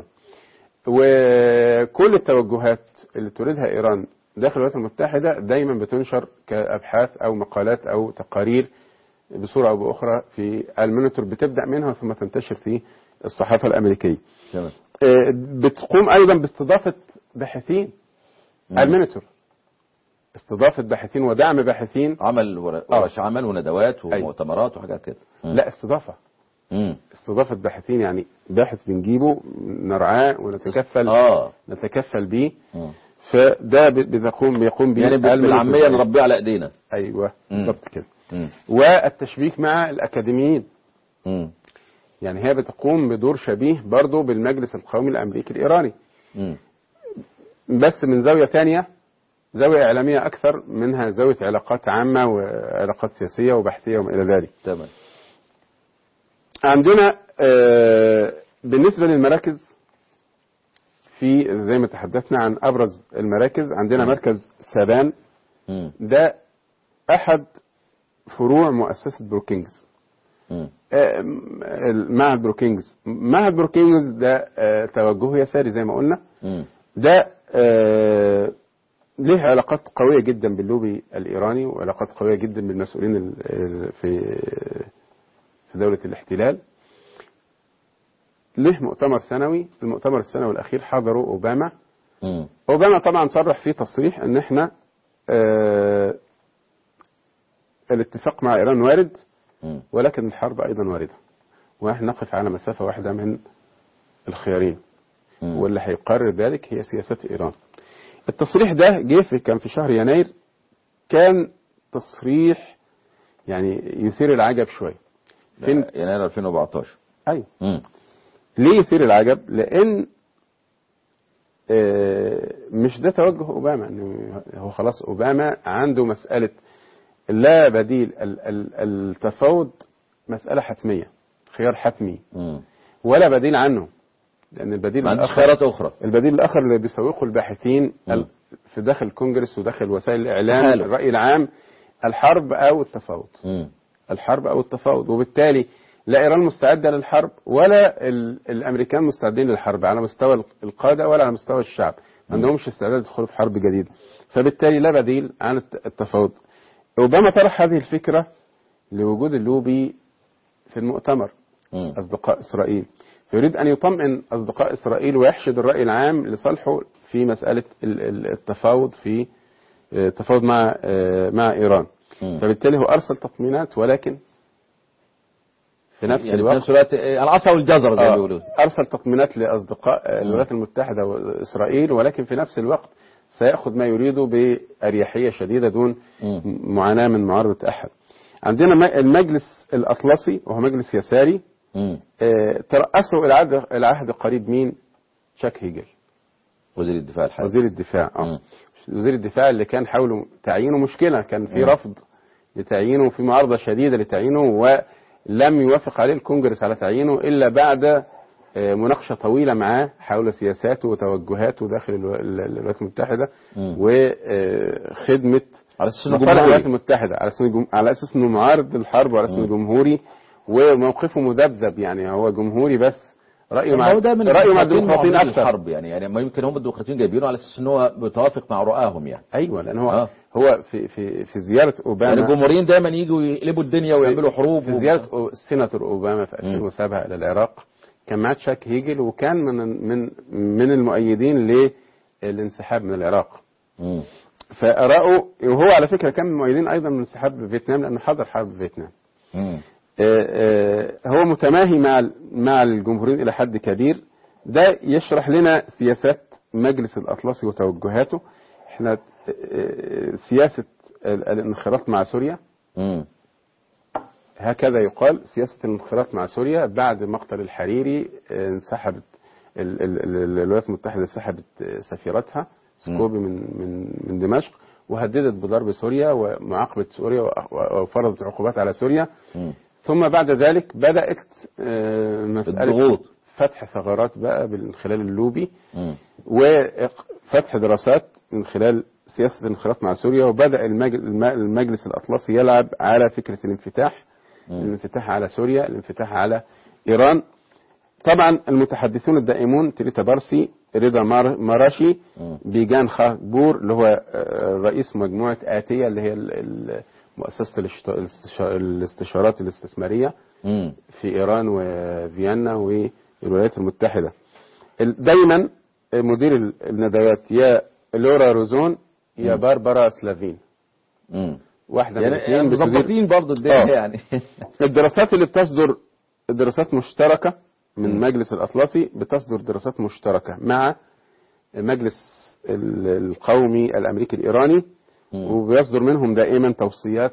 وكل التوجهات اللي تريدها ايران داخل الولايات المتحده دايما بتنشر كابحاث او مقالات او تقارير بصوره او باخرى في المونيتور بتبدا منها ثم تنتشر في الصحافه الامريكيه. تمام آه، بتقوم ايضا باستضافه باحثين مم. المونيتور استضافه باحثين ودعم باحثين عمل ور- آه. ورش عمل وندوات أيوة. ومؤتمرات وحاجات كده مم. لا استضافه مم. استضافه باحثين يعني باحث بنجيبه نرعاه ونتكفل اه نتكفل بيه مم. فده ب- بتقوم بيقوم بيه يعني بال- المونيتور. بالعاميه نربيه على ايدينا ايوه مم. بالضبط كده مم. والتشبيك مع الاكاديميين مم. يعني هي بتقوم بدور شبيه برضه بالمجلس القومي الامريكي الايراني مم. بس من زاويه ثانيه زاويه اعلاميه اكثر منها زاويه علاقات عامه وعلاقات سياسيه وبحثيه وما الى ذلك تمام عندنا آه، بالنسبه للمراكز في زي ما تحدثنا عن ابرز المراكز عندنا مم. مركز سابان مم. ده احد فروع مؤسسه بروكينجز مم. آه، معهد بروكينجز معهد بروكينجز ده آه، توجهه يساري زي ما قلنا مم. ده آه، له علاقات قوية جدا باللوبي الإيراني وعلاقات قوية جدا بالمسؤولين ال- ال- في في دولة الاحتلال له مؤتمر سنوي المؤتمر السنوي الأخير حضره أوباما مم. أوباما طبعا صرح فيه تصريح أن احنا آه، الاتفاق مع إيران وارد مم. ولكن الحرب أيضا واردة ونحن نقف على مسافة واحدة من الخيارين مم. واللي هيقرر ذلك هي سياسات إيران التصريح ده جه في كان في شهر يناير كان تصريح يعني يثير العجب شوية فين ده يناير 2014 أيوة مم. ليه يثير العجب لأن آه، مش ده توجه أوباما إنه هو خلاص أوباما عنده مسألة لا بديل ال- ال- التفاوض مسألة حتمية خيار حتمي مم. ولا بديل عنه لأن البديل ما عنديش الآخر خيارات اخرى البديل الآخر اللي بيسوقه الباحثين مم. ال- في داخل الكونجرس وداخل وسائل الإعلام حلو. الرأي العام الحرب أو التفاوض مم. الحرب أو التفاوض وبالتالي لا إيران مستعدة للحرب ولا ال- الأمريكان مستعدين للحرب على مستوى القادة ولا على مستوى الشعب ما عندهمش استعداد يدخلوا في حرب جديدة فبالتالي لا بديل عن الت- التفاوض أوباما طرح هذه الفكرة لوجود اللوبي في المؤتمر مم. أصدقاء إسرائيل فيريد أن يطمئن أصدقاء إسرائيل ويحشد الرأي العام لصالحه في مساله ال- ال- التفاوض في آه، التفاوض مع آه، مع ايران مم. فبالتالي هو ارسل تطمينات ولكن في نفس يعني في الوقت نفس الوقت آه، العصا والجزر زي ما آه، بيقولوا ارسل تطمينات لاصدقاء آه، الولايات المتحده واسرائيل ولكن في نفس الوقت سياخذ ما يريده باريحيه شديده دون مم. معاناه من معارضه احد. عندنا م- المجلس الاطلسي وهو مجلس يساري مم. آه، ترأسه الى عهد الى عهد قريب مين؟ تشاك هيجل وزير الدفاع الحالي وزير الدفاع مم. اه وزير الدفاع اللي كان حاولوا تعيينه مشكله كان في مم. رفض لتعيينه وفي معارضه شديده لتعيينه ولم يوافق عليه الكونجرس على تعيينه الا بعد آه، مناقشه طويله معاه حول سياساته وتوجهاته داخل الو- ال- الولايات المتحده مم. وخدمه على اساس انه مصالح الولايات جمهوري المتحده على اساس إنه جم- على اساس انه معارض للحرب وعلى اساس انه جمهوري وموقفه مذبذب يعني هو جمهوري بس رايه ما مع هو ده من رايه مع الديمقراطيين الديمقراطيين معارضين اكثر الحرب يعني يعني ما يمكن هم الديمقراطيين جايبينه على اساس ان هو متوافق مع رؤاهم يعني ايوه لان هو آه. هو في في في زياره اوباما يعني الجمهوريين دايما يجوا يقلبوا الدنيا ويعملوا حروب في زياره أو- السيناتور اوباما في 2007 الى العراق كان معاه تشاك هيجل وكان من من من المؤيدين للانسحاب من العراق مم. فاراءه وهو على فكره كان من المؤيدين ايضا من انسحاب فيتنام لانه حضر حرب فيتنام مم. آه، آه، هو متماهي مع ال- مع الجمهوريين الى حد كبير ده يشرح لنا سياسات مجلس الاطلسي وتوجهاته احنا آه، آه، سياسه ال- الانخراط مع سوريا مم. هكذا يقال سياسة الانخراط مع سوريا بعد مقتل الحريري آه، انسحبت ال- ال- ال- الولايات المتحدة سحبت آه، سفيرتها سكوبي من من من دمشق وهددت بضرب سوريا ومعاقبة سوريا وأ- وفرضت عقوبات على سوريا مم. ثم بعد ذلك بدأت آه، مسألة الضغوط. فتح ثغرات بقى من خلال اللوبي مم. وفتح دراسات من خلال سياسة الانخراط مع سوريا وبدأ المج- الم- المجلس الأطلسي يلعب على فكرة الانفتاح مم. الانفتاح على سوريا الانفتاح على إيران طبعا المتحدثون الدائمون تريتا بارسي رضا مار- مراشي مم. بيجان خاكبور اللي هو آه، رئيس مجموعة آتية اللي هي ال- ال- مؤسسة الاشت- الاستشا- الاستشارات الاستثمارية مم. في ايران وفيينا والولايات المتحده ال- دايما مدير ال- الندوات يا لورا روزون يا مم. باربرا سلافين مم. واحده من يعني الاثنين يعني بتدير مظبطين برضه الدنيا آه. يعني الدراسات اللي بتصدر دراسات مشتركه من مم. مجلس الاطلسي بتصدر دراسات مشتركه مع مجلس ال- القومي الامريكي الايراني مم. وبيصدر منهم دائما توصيات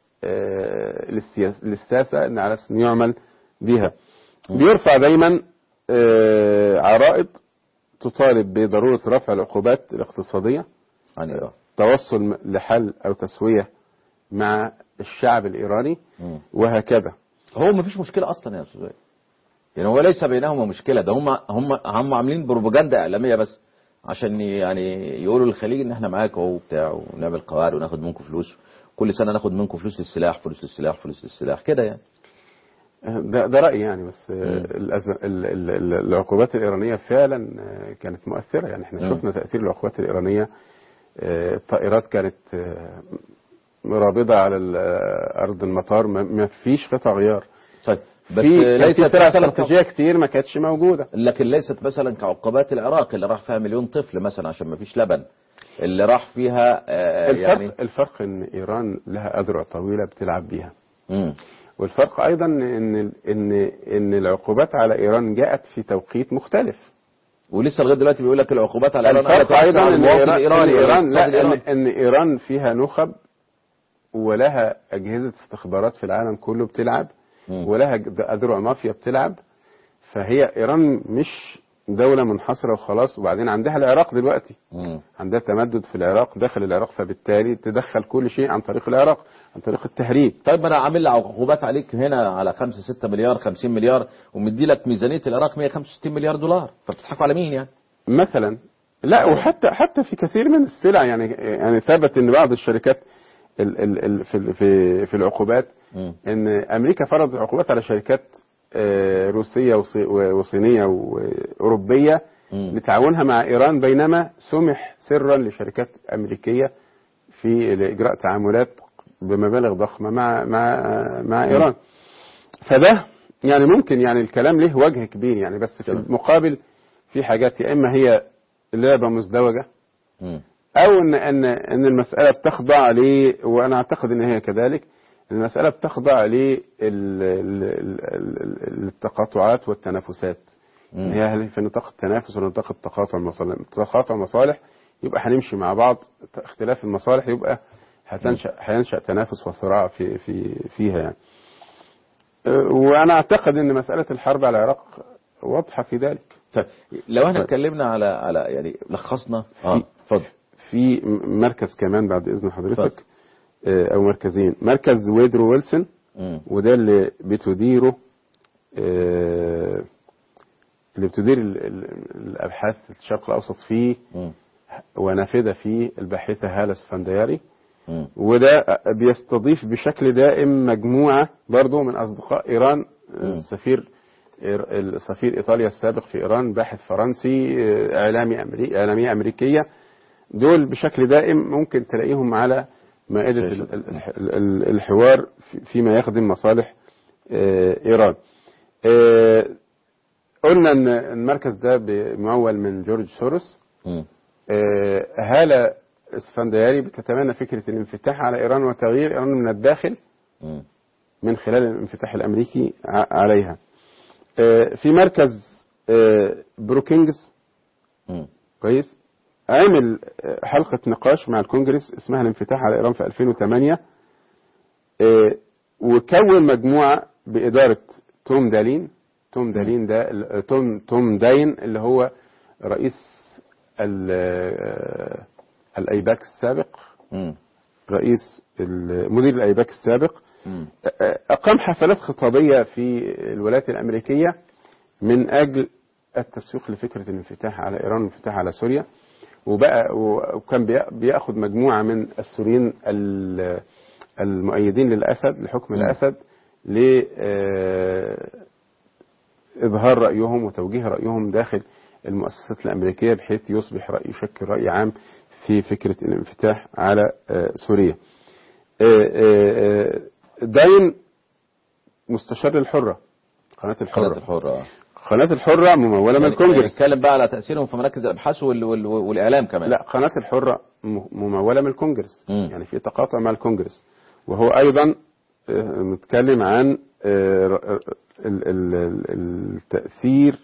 آه، للسياس- للساسة ان على اساس إن يعمل بها بيرفع دايما آه، عرائض تطالب بضرورة رفع العقوبات الاقتصادية عن ايران توصل م- لحل أو تسوية مع الشعب الإيراني مم. وهكذا هو ما فيش مشكله اصلا يا استاذ وائل. يعني هو ليس بينهما مشكله ده هم هم هم عاملين بروباجندا اعلاميه بس عشان يعني يقولوا للخليج ان احنا معاك اهو وبتاع ونعمل قواعد وناخد منكم فلوس كل سنه ناخد منكم فلوس للسلاح فلوس للسلاح فلوس للسلاح كده يعني ده, ده رأيي يعني بس آه، الأز- ال- ال- ال- العقوبات الإيرانية فعلا آه، كانت مؤثرة يعني احنا مم. شفنا تأثير العقوبات الإيرانية آه، الطائرات كانت آه، رابضة على ال- آه، أرض المطار ما- ما فيش قطع غيار طيب بس في كان في ليست سلع مثلا استراتيجية كتير ما كانتش موجودة لكن ليست مثلا كعقوبات العراق اللي راح فيها مليون طفل مثلا عشان ما فيش لبن اللي راح فيها آه الفرق يعني الفرق ان ايران لها اذرع طويله بتلعب بيها مم. والفرق ايضا ان ان ان العقوبات على ايران جاءت في توقيت مختلف ولسه لغايه دلوقتي بيقول لك العقوبات على ايران الفرق ايضا ان المواطن ايران, الايراني إن إيران والاقتصاد لا ان, الإيراني. ان ايران فيها نخب ولها اجهزه استخبارات في العالم كله بتلعب مم. ولها ج- اذرع مافيا بتلعب فهي ايران مش دوله منحصره وخلاص وبعدين عندها العراق دلوقتي مم. عندها تمدد في العراق داخل العراق فبالتالي تدخل كل شيء عن طريق العراق عن طريق التهريب طيب ما انا عامل لي عقوبات عليك هنا على 5 6 مليار 50 مليار ومدي لك ميزانيه العراق 165 مليار دولار فبتضحكوا على مين يعني؟ مثلا لا وحتى حتى في كثير من السلع يعني يعني ثبت ان بعض الشركات ال ال ال في ال- في في العقوبات مم. ان امريكا فرضت عقوبات على شركات آه، روسيه وصي- وصينيه واوروبيه مم. لتعاونها مع ايران بينما سمح سرا لشركات امريكيه في اجراء تعاملات بمبالغ ضخمه مع مع مع ايران فده يعني ممكن يعني الكلام له وجه كبير يعني بس في تمام. المقابل في حاجات يا اما هي لعبة مزدوجة مم. او ان ان ان المساله بتخضع ل وانا اعتقد ان هي كذلك المساله بتخضع للتقاطعات والتنافسات مم. هي هل في نطاق التنافس ولا نطاق التقاطع المصالح تقاطع المصالح يبقى هنمشي مع بعض اختلاف المصالح يبقى هتنشا هينشا تنافس وصراع في في فيها يعني أه، وانا اعتقد ان مساله الحرب على العراق واضحه في ذلك طيب لو احنا طيب. اتكلمنا على على يعني لخصنا اه اتفضل في م- مركز كمان بعد اذن حضرتك آه، او مركزين مركز ويدرو ويلسون مم. وده اللي بتديره آه، اللي بتدير ال- ال- الابحاث الشرق الاوسط فيه مم. ونافذه فيه الباحثه هاله سفندياري مم. وده بيستضيف بشكل دائم مجموعه برضه من اصدقاء ايران مم. السفير السفير ايطاليا السابق في ايران باحث فرنسي آه، اعلامي أمري... اعلاميه امريكيه دول بشكل دائم ممكن تلاقيهم على مائده شاشة. ال- ال- ال- ال- الحوار في- فيما يخدم مصالح آه، ايران آه، قلنا ان المركز ده ممول من جورج سوروس مم. آه، هالة اسفندياري بتتبنى فكرة الانفتاح على إيران وتغيير إيران من الداخل مم. من خلال الانفتاح الأمريكي ع- عليها آه، في مركز آه، بروكينجز مم. كويس عمل آه، حلقة نقاش مع الكونجرس اسمها الانفتاح على إيران في 2008 آه، وكون مجموعة بإدارة توم دالين توم دالين ده ال- توم توم داين اللي هو رئيس ال- آه، الأيباك السابق مم. رئيس ال- مدير الأيباك السابق مم. أقام حفلات خطابية في الولايات الأمريكية من أجل التسويق لفكرة الانفتاح على إيران والانفتاح على سوريا وبقى وكان بيا- بياخد مجموعة من السوريين ال- المؤيدين للأسد لحكم مم. الأسد ل آه، إظهار رأيهم وتوجيه رأيهم داخل المؤسسات الأمريكية بحيث يصبح رأي يشكل رأي عام في فكرة الانفتاح على آه، سوريا آه، آه، آه، داين مستشار الحرة قناة الحرة قناة الحرة آه. قناة الحرة ممولة من يعني الكونجرس نتكلم بقى على تأثيرهم في مراكز الأبحاث وال... وال... والإعلام كمان لا قناة الحرة م- ممولة من الكونجرس مم. يعني في تقاطع مع الكونجرس وهو أيضا آه، متكلم عن آه، ر- ال- ال- ال- التأثير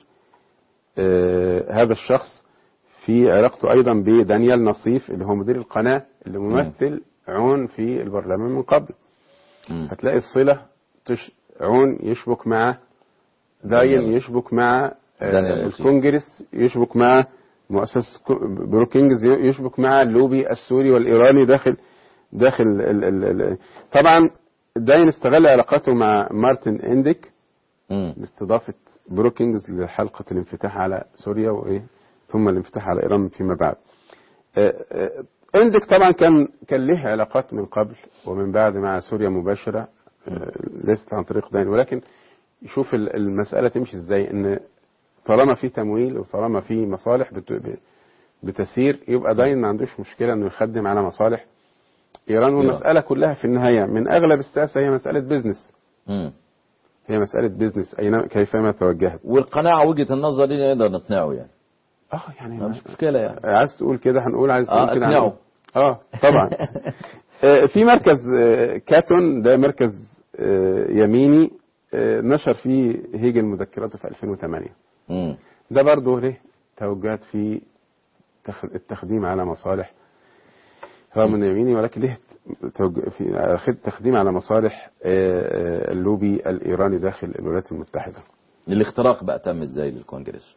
آه، هذا الشخص في علاقته أيضا بدانيال نصيف اللي هو مدير القناة اللي ممثل عون في البرلمان من قبل مم. هتلاقي الصلة تش... عون يشبك مع دانيال داين نصيف. يشبك مع آه، دانيال نصيف. الكونجرس يشبك مع مؤسسة كو- بروكينجز يشبك مع اللوبي السوري والإيراني داخل داخل ال... ال... ال... طبعا داين استغل علاقاته مع مارتن انديك مم. لاستضافة بروكينجز لحلقة الانفتاح على سوريا وإيه ثم الانفتاح على إيران فيما بعد آه، آه، اندك طبعا كان كان له علاقات من قبل ومن بعد مع سوريا مباشرة آه، ليست عن طريق داين ولكن يشوف ال- المسألة تمشي ازاي ان طالما في تمويل وطالما في مصالح بت- ب- بتسير يبقى داين ما عندوش مشكلة انه يخدم على مصالح ايران والمسألة كلها في النهاية من اغلب الساسة هي مسألة بيزنس مم. هي مسألة بيزنس أين كيفما توجهت والقناعة وجهة النظر دي نقدر نقنعه يعني اه يعني ما مش مشكلة يعني عايز تقول كده هنقول عايز تقول اه كده اقنعه هنقول. اه طبعا آه، في مركز آه، كاتون ده مركز آه، يميني آه، نشر فيه هيجل مذكراته في 2008 مم. ده برضه له توجهات في تخ- التخديم على مصالح رغم انه يميني ولكن له توج- في خد- تخديم على مصالح آه، آه، اللوبي الايراني داخل الولايات المتحده الاختراق بقى تم ازاي للكونجرس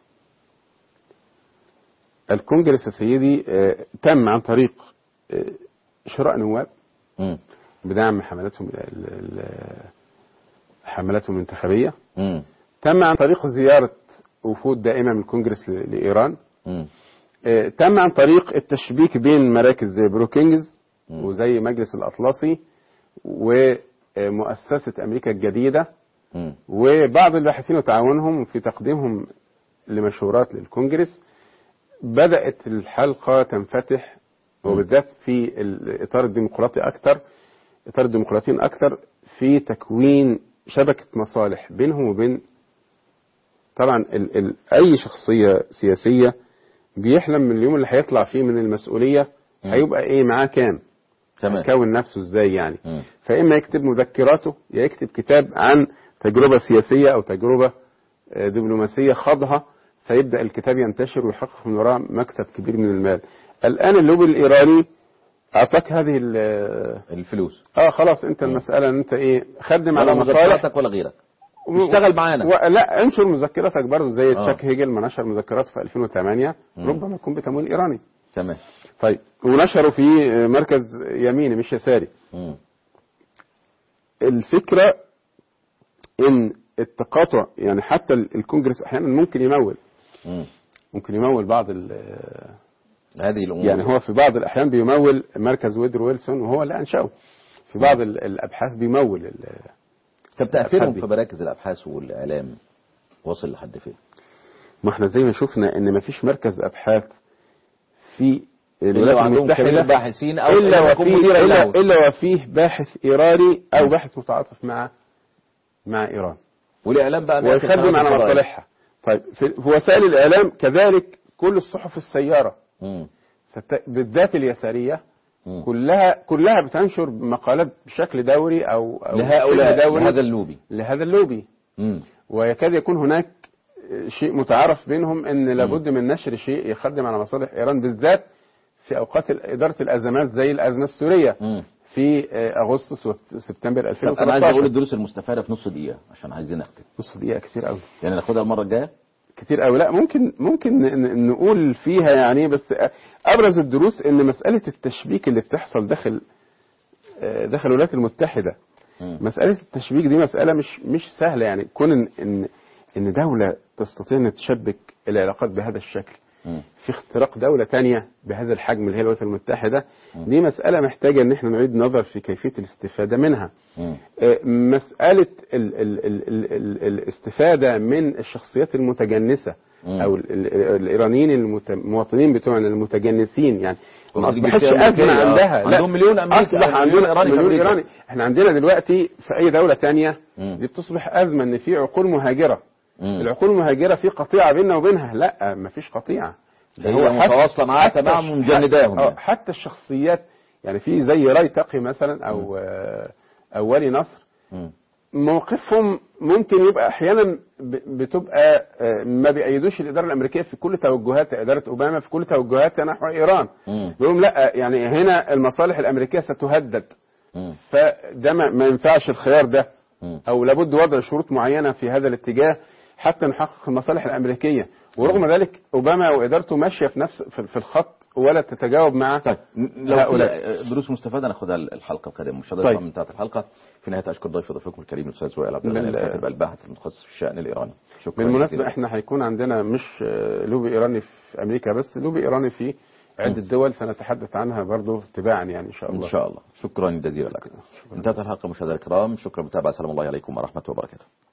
الكونجرس يا سيدي آه، تم عن طريق آه، شراء نواب مم. بدعم حملاتهم ال- ال- حملاتهم الانتخابيه مم. تم عن طريق زياره وفود دائمه من الكونجرس ل- لايران مم. آه، تم عن طريق التشبيك بين مراكز زي بروكينجز مم. وزي مجلس الاطلسي ومؤسسه امريكا الجديده مم. وبعض الباحثين وتعاونهم في تقديمهم لمشورات للكونجرس بدأت الحلقة تنفتح وبالذات في الإطار الديمقراطي أكثر إطار الديمقراطيين أكثر في تكوين شبكة مصالح بينهم وبين طبعا ال ال أي شخصية سياسية بيحلم من اليوم اللي هيطلع فيه من المسؤوليه مم. هيبقى ايه معاه كام تمام هيكون نفسه ازاي يعني مم. فاما يكتب مذكراته يا يكتب كتاب عن تجربه سياسيه او تجربه آه، دبلوماسيه خاضها فيبدا الكتاب ينتشر ويحقق من وراه مكسب كبير من المال الان اللوبي الايراني اعطاك هذه ال- الفلوس اه خلاص انت مم. المساله ان انت ايه خدم ولا على مصالح مذكراتك ولا غيرك اشتغل معانا و... لا انشر مذكراتك برضه زي آه. تشاك هيجل ما نشر مذكراته في 2008 مم. ربما يكون بتمويل ايراني تمام طيب ونشروا في مركز يميني مش يساري مم. الفكره ان التقاطع يعني حتى ال- الكونجرس احيانا ممكن يمول مم. ممكن يمول بعض ال- هذه الامور يعني هو في بعض الاحيان بيمول مركز ويدرو ويلسون وهو اللي انشاه في بعض ال- الابحاث بيمول ال- طب تاثيرهم الأبحاث في مراكز الابحاث والاعلام وصل لحد فين؟ ما احنا زي ما شفنا ان ما فيش مركز ابحاث في الا الولايات وعندهم كبير المتحده الباحثين او الا إلا يكون وفيه مديرا الا, له إلا وفيه باحث ايراني او مم. باحث متعاطف مع مع ايران والاعلام بقى بيعكس ويخدم هذه على القضايا. مصالحها طيب في, في وسائل الاعلام كذلك كل الصحف السياره مم. ست- بالذات اليساريه مم. كلها كلها بتنشر مقالات بشكل دوري او, أو لهؤلاء شبه دوري هذا اللوبي لهذا اللوبي مم. ويكاد يكون هناك شيء متعارف بينهم ان لابد من نشر شيء يخدم على مصالح ايران بالذات في اوقات اداره الازمات زي الازمه السوريه مم. في اغسطس وسبتمبر طب انا عايز اقول 2013 الدروس المستفاده في نص دقيقه عشان عايزين نختم نص دقيقه كتير قوي يعني ناخدها المره الجايه كتير قوي لا ممكن ممكن ن- ن- نقول فيها يعني بس ابرز الدروس ان مساله التشبيك اللي بتحصل داخل آه، داخل الولايات المتحده مم. مساله التشبيك دي مساله مش مش سهله يعني كون ان ان ان دوله تستطيع ان تشبك العلاقات بهذا الشكل مم. في اختراق دولة تانية بهذا الحجم اللي هي الولايات المتحدة دي مسألة محتاجة ان احنا نعيد نظر في كيفية الاستفادة منها مم. آه، مسألة ال ال ال ال ال الاستفادة من الشخصيات المتجنسة مم. او ال ال الإيرانيين المت- المواطنين بتوعنا المتجنسين يعني ما ودي أصبحتش جنسية أزمة أمريكية، آه. عندها لا عندهم مليون أمريكي- أصبح مليون عندنا إيراني في مليون أمريكا. إيراني احنا عندنا دلوقتي في أي دولة تانية مم. دي بتصبح أزمة ان في عقول مهاجرة مم. العقول المهاجرة في قطيعة بيننا وبينها لا مفيش قطيعة ده هو متواصلة معاه حتى تمام الش- ومجنداهم آه، يعني. حتى الشخصيات يعني في زي راي تقي مثلا او آه، او ولي نصر مم. موقفهم ممكن يبقى احيانا ب- بتبقى آه، ما بيأيدوش الاداره الامريكيه في كل توجهات اداره اوباما في كل توجهاتها نحو ايران مم. بيقولوا لا يعني هنا المصالح الامريكيه ستهدد مم. فده ما ما ينفعش الخيار ده مم. او لابد وضع شروط معينه في هذا الاتجاه حتى نحقق المصالح الامريكيه ورغم ذلك اوباما وادارته ماشيه في نفس في في الخط ولا تتجاوب مع طيب لو هؤلاء. في دروس مستفاده ناخدها الحلقه القادمه مش طيب. من انتهت الحلقه في نهايه اشكر ضيف ضيفكم الكريم الاستاذ وائل عبد الغني بال- الكاتب الباحث المتخصص في الشان الايراني شكرا بالمناسبه جزيلا. احنا هيكون عندنا مش آه، لوبي ايراني في امريكا بس لوبي ايراني في عده دول سنتحدث عنها برضو تباعا يعني ان شاء الله ان شاء الله شكرا جزيلا لك انتهت الحلقه مشاهدينا الكرام شكرا متابعه سلام الله عليكم ورحمه وبركاته